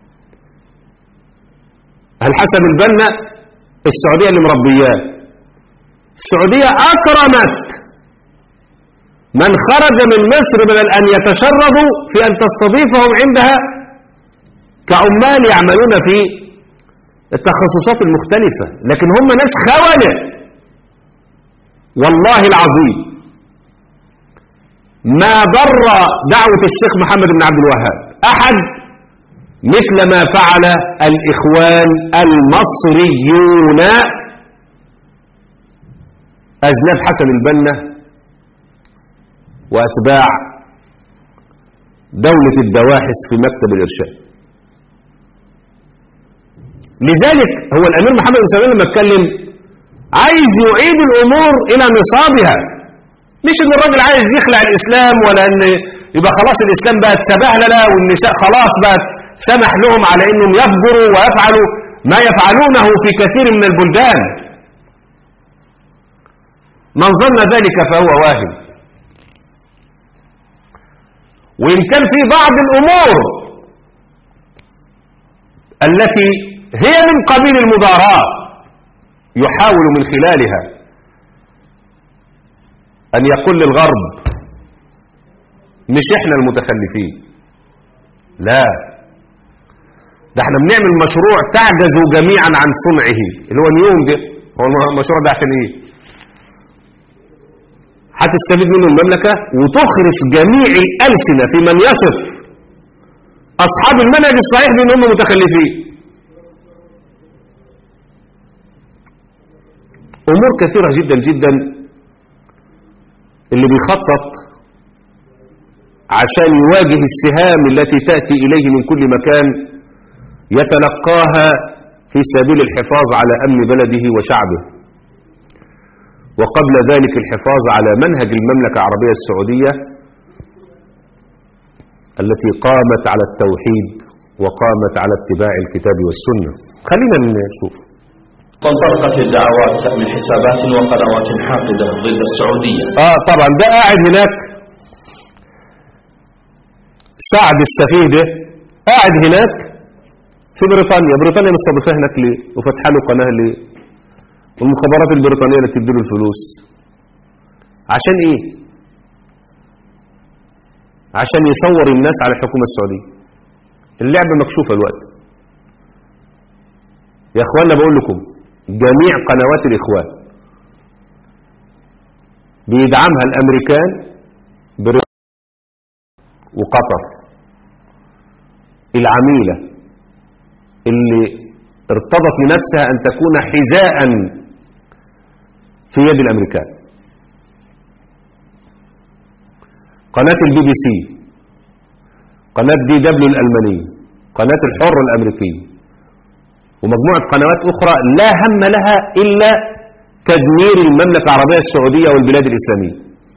Speaker 2: هل حسن البنا السعوديه اللي مربياه السعوديه اكرمت من خرج من مصر بدل ان يتشرفوا في ان تستضيفهم عندها كعمال يعملون في التخصصات المختلفة لكن هم ناس خونة والله العظيم ما ضر دعوة الشيخ محمد بن عبد الوهاب أحد مثل ما فعل الإخوان المصريون أذناب حسن البنا وأتباع دولة الدواحس في مكتب الإرشاد لذلك هو الأمير محمد بن سلمان لما اتكلم عايز يعيد الأمور إلى نصابها مش إن الراجل عايز يخلع الإسلام ولا إن يبقى خلاص الإسلام بقت سبهللة والنساء خلاص بقت سمح لهم على إنهم يفجروا ويفعلوا ما يفعلونه في كثير من البلدان من ظن ذلك فهو واهم وإن كان في بعض الأمور التي هي من قبيل المضاراة يحاول من خلالها أن يقول للغرب مش إحنا المتخلفين لا ده احنا بنعمل مشروع تعجزوا جميعا عن صنعه اللي هو نيوم ده هو المشروع ده عشان ايه هتستفيد منه المملكة وتخرس جميع الألسنة في من يصف أصحاب المنهج الصحيح بأن هم متخلفين أمور كثيرة جدا جدا اللي بيخطط عشان يواجه السهام التي تأتي إليه من كل مكان يتلقاها في سبيل الحفاظ على أمن بلده وشعبه وقبل ذلك الحفاظ على منهج المملكة العربية السعودية التي قامت على التوحيد وقامت على اتباع الكتاب والسنة خلينا نشوف
Speaker 4: وانطلقت الدعوات من حسابات وقنوات حاقدة ضد السعودية
Speaker 2: اه طبعا ده قاعد هناك سعد السفيه ده قاعد هناك في بريطانيا بريطانيا مستضيفاه هناك ليه وفتح له قناه ليه والمخابرات البريطانيه اللي بتديله الفلوس عشان ايه عشان يصور الناس على الحكومه السعوديه اللعبه مكشوفه الوقت يا اخوانا بقول لكم جميع قنوات الاخوان بيدعمها الامريكان بريطانيا وقطر العميلة اللي ارتضت لنفسها أن تكون حذاء في يد الأمريكان قناة البي بي سي قناة دي دبليو الألمانية قناة الحر الأمريكية ومجموعة قنوات أخرى لا هم لها إلا تدمير المملكة العربية السعودية والبلاد الإسلامية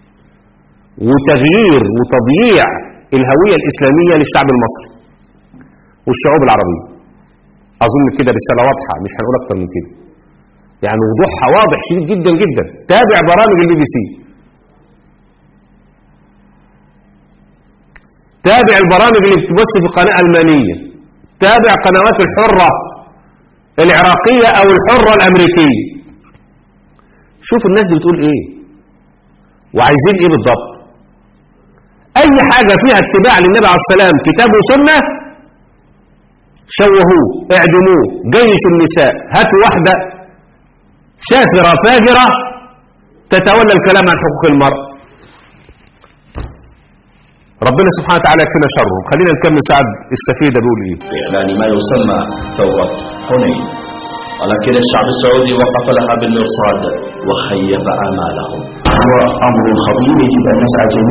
Speaker 2: وتغيير وتضييع الهوية الإسلامية للشعب المصري والشعوب العربية أظن كده رسالة واضحة مش هنقول أكتر من كده يعني وضوحها واضح شديد جدا جدا تابع برامج البي بي سي تابع البرامج اللي بتبث في قناة ألمانية تابع قنوات الحرة العراقية أو الحرة الأمريكية شوف الناس دي بتقول إيه وعايزين إيه بالضبط أي حاجة فيها اتباع للنبي عليه السلام كتاب وسنة شوهوه اعدموه جيشوا النساء هاتوا واحدة شافرة فاجرة تتولى الكلام عن حقوق المرأة ربنا سبحانه وتعالى يكفينا شرهم خلينا نكمل سعد السفيدة بيقول ايه
Speaker 4: بإعلان ما يسمى ثورة حنين ولكن الشعب السعودي وقف لها بالمرصاد وخيب آمالهم
Speaker 6: هو أمر خطير يجب أن نسعى جميعا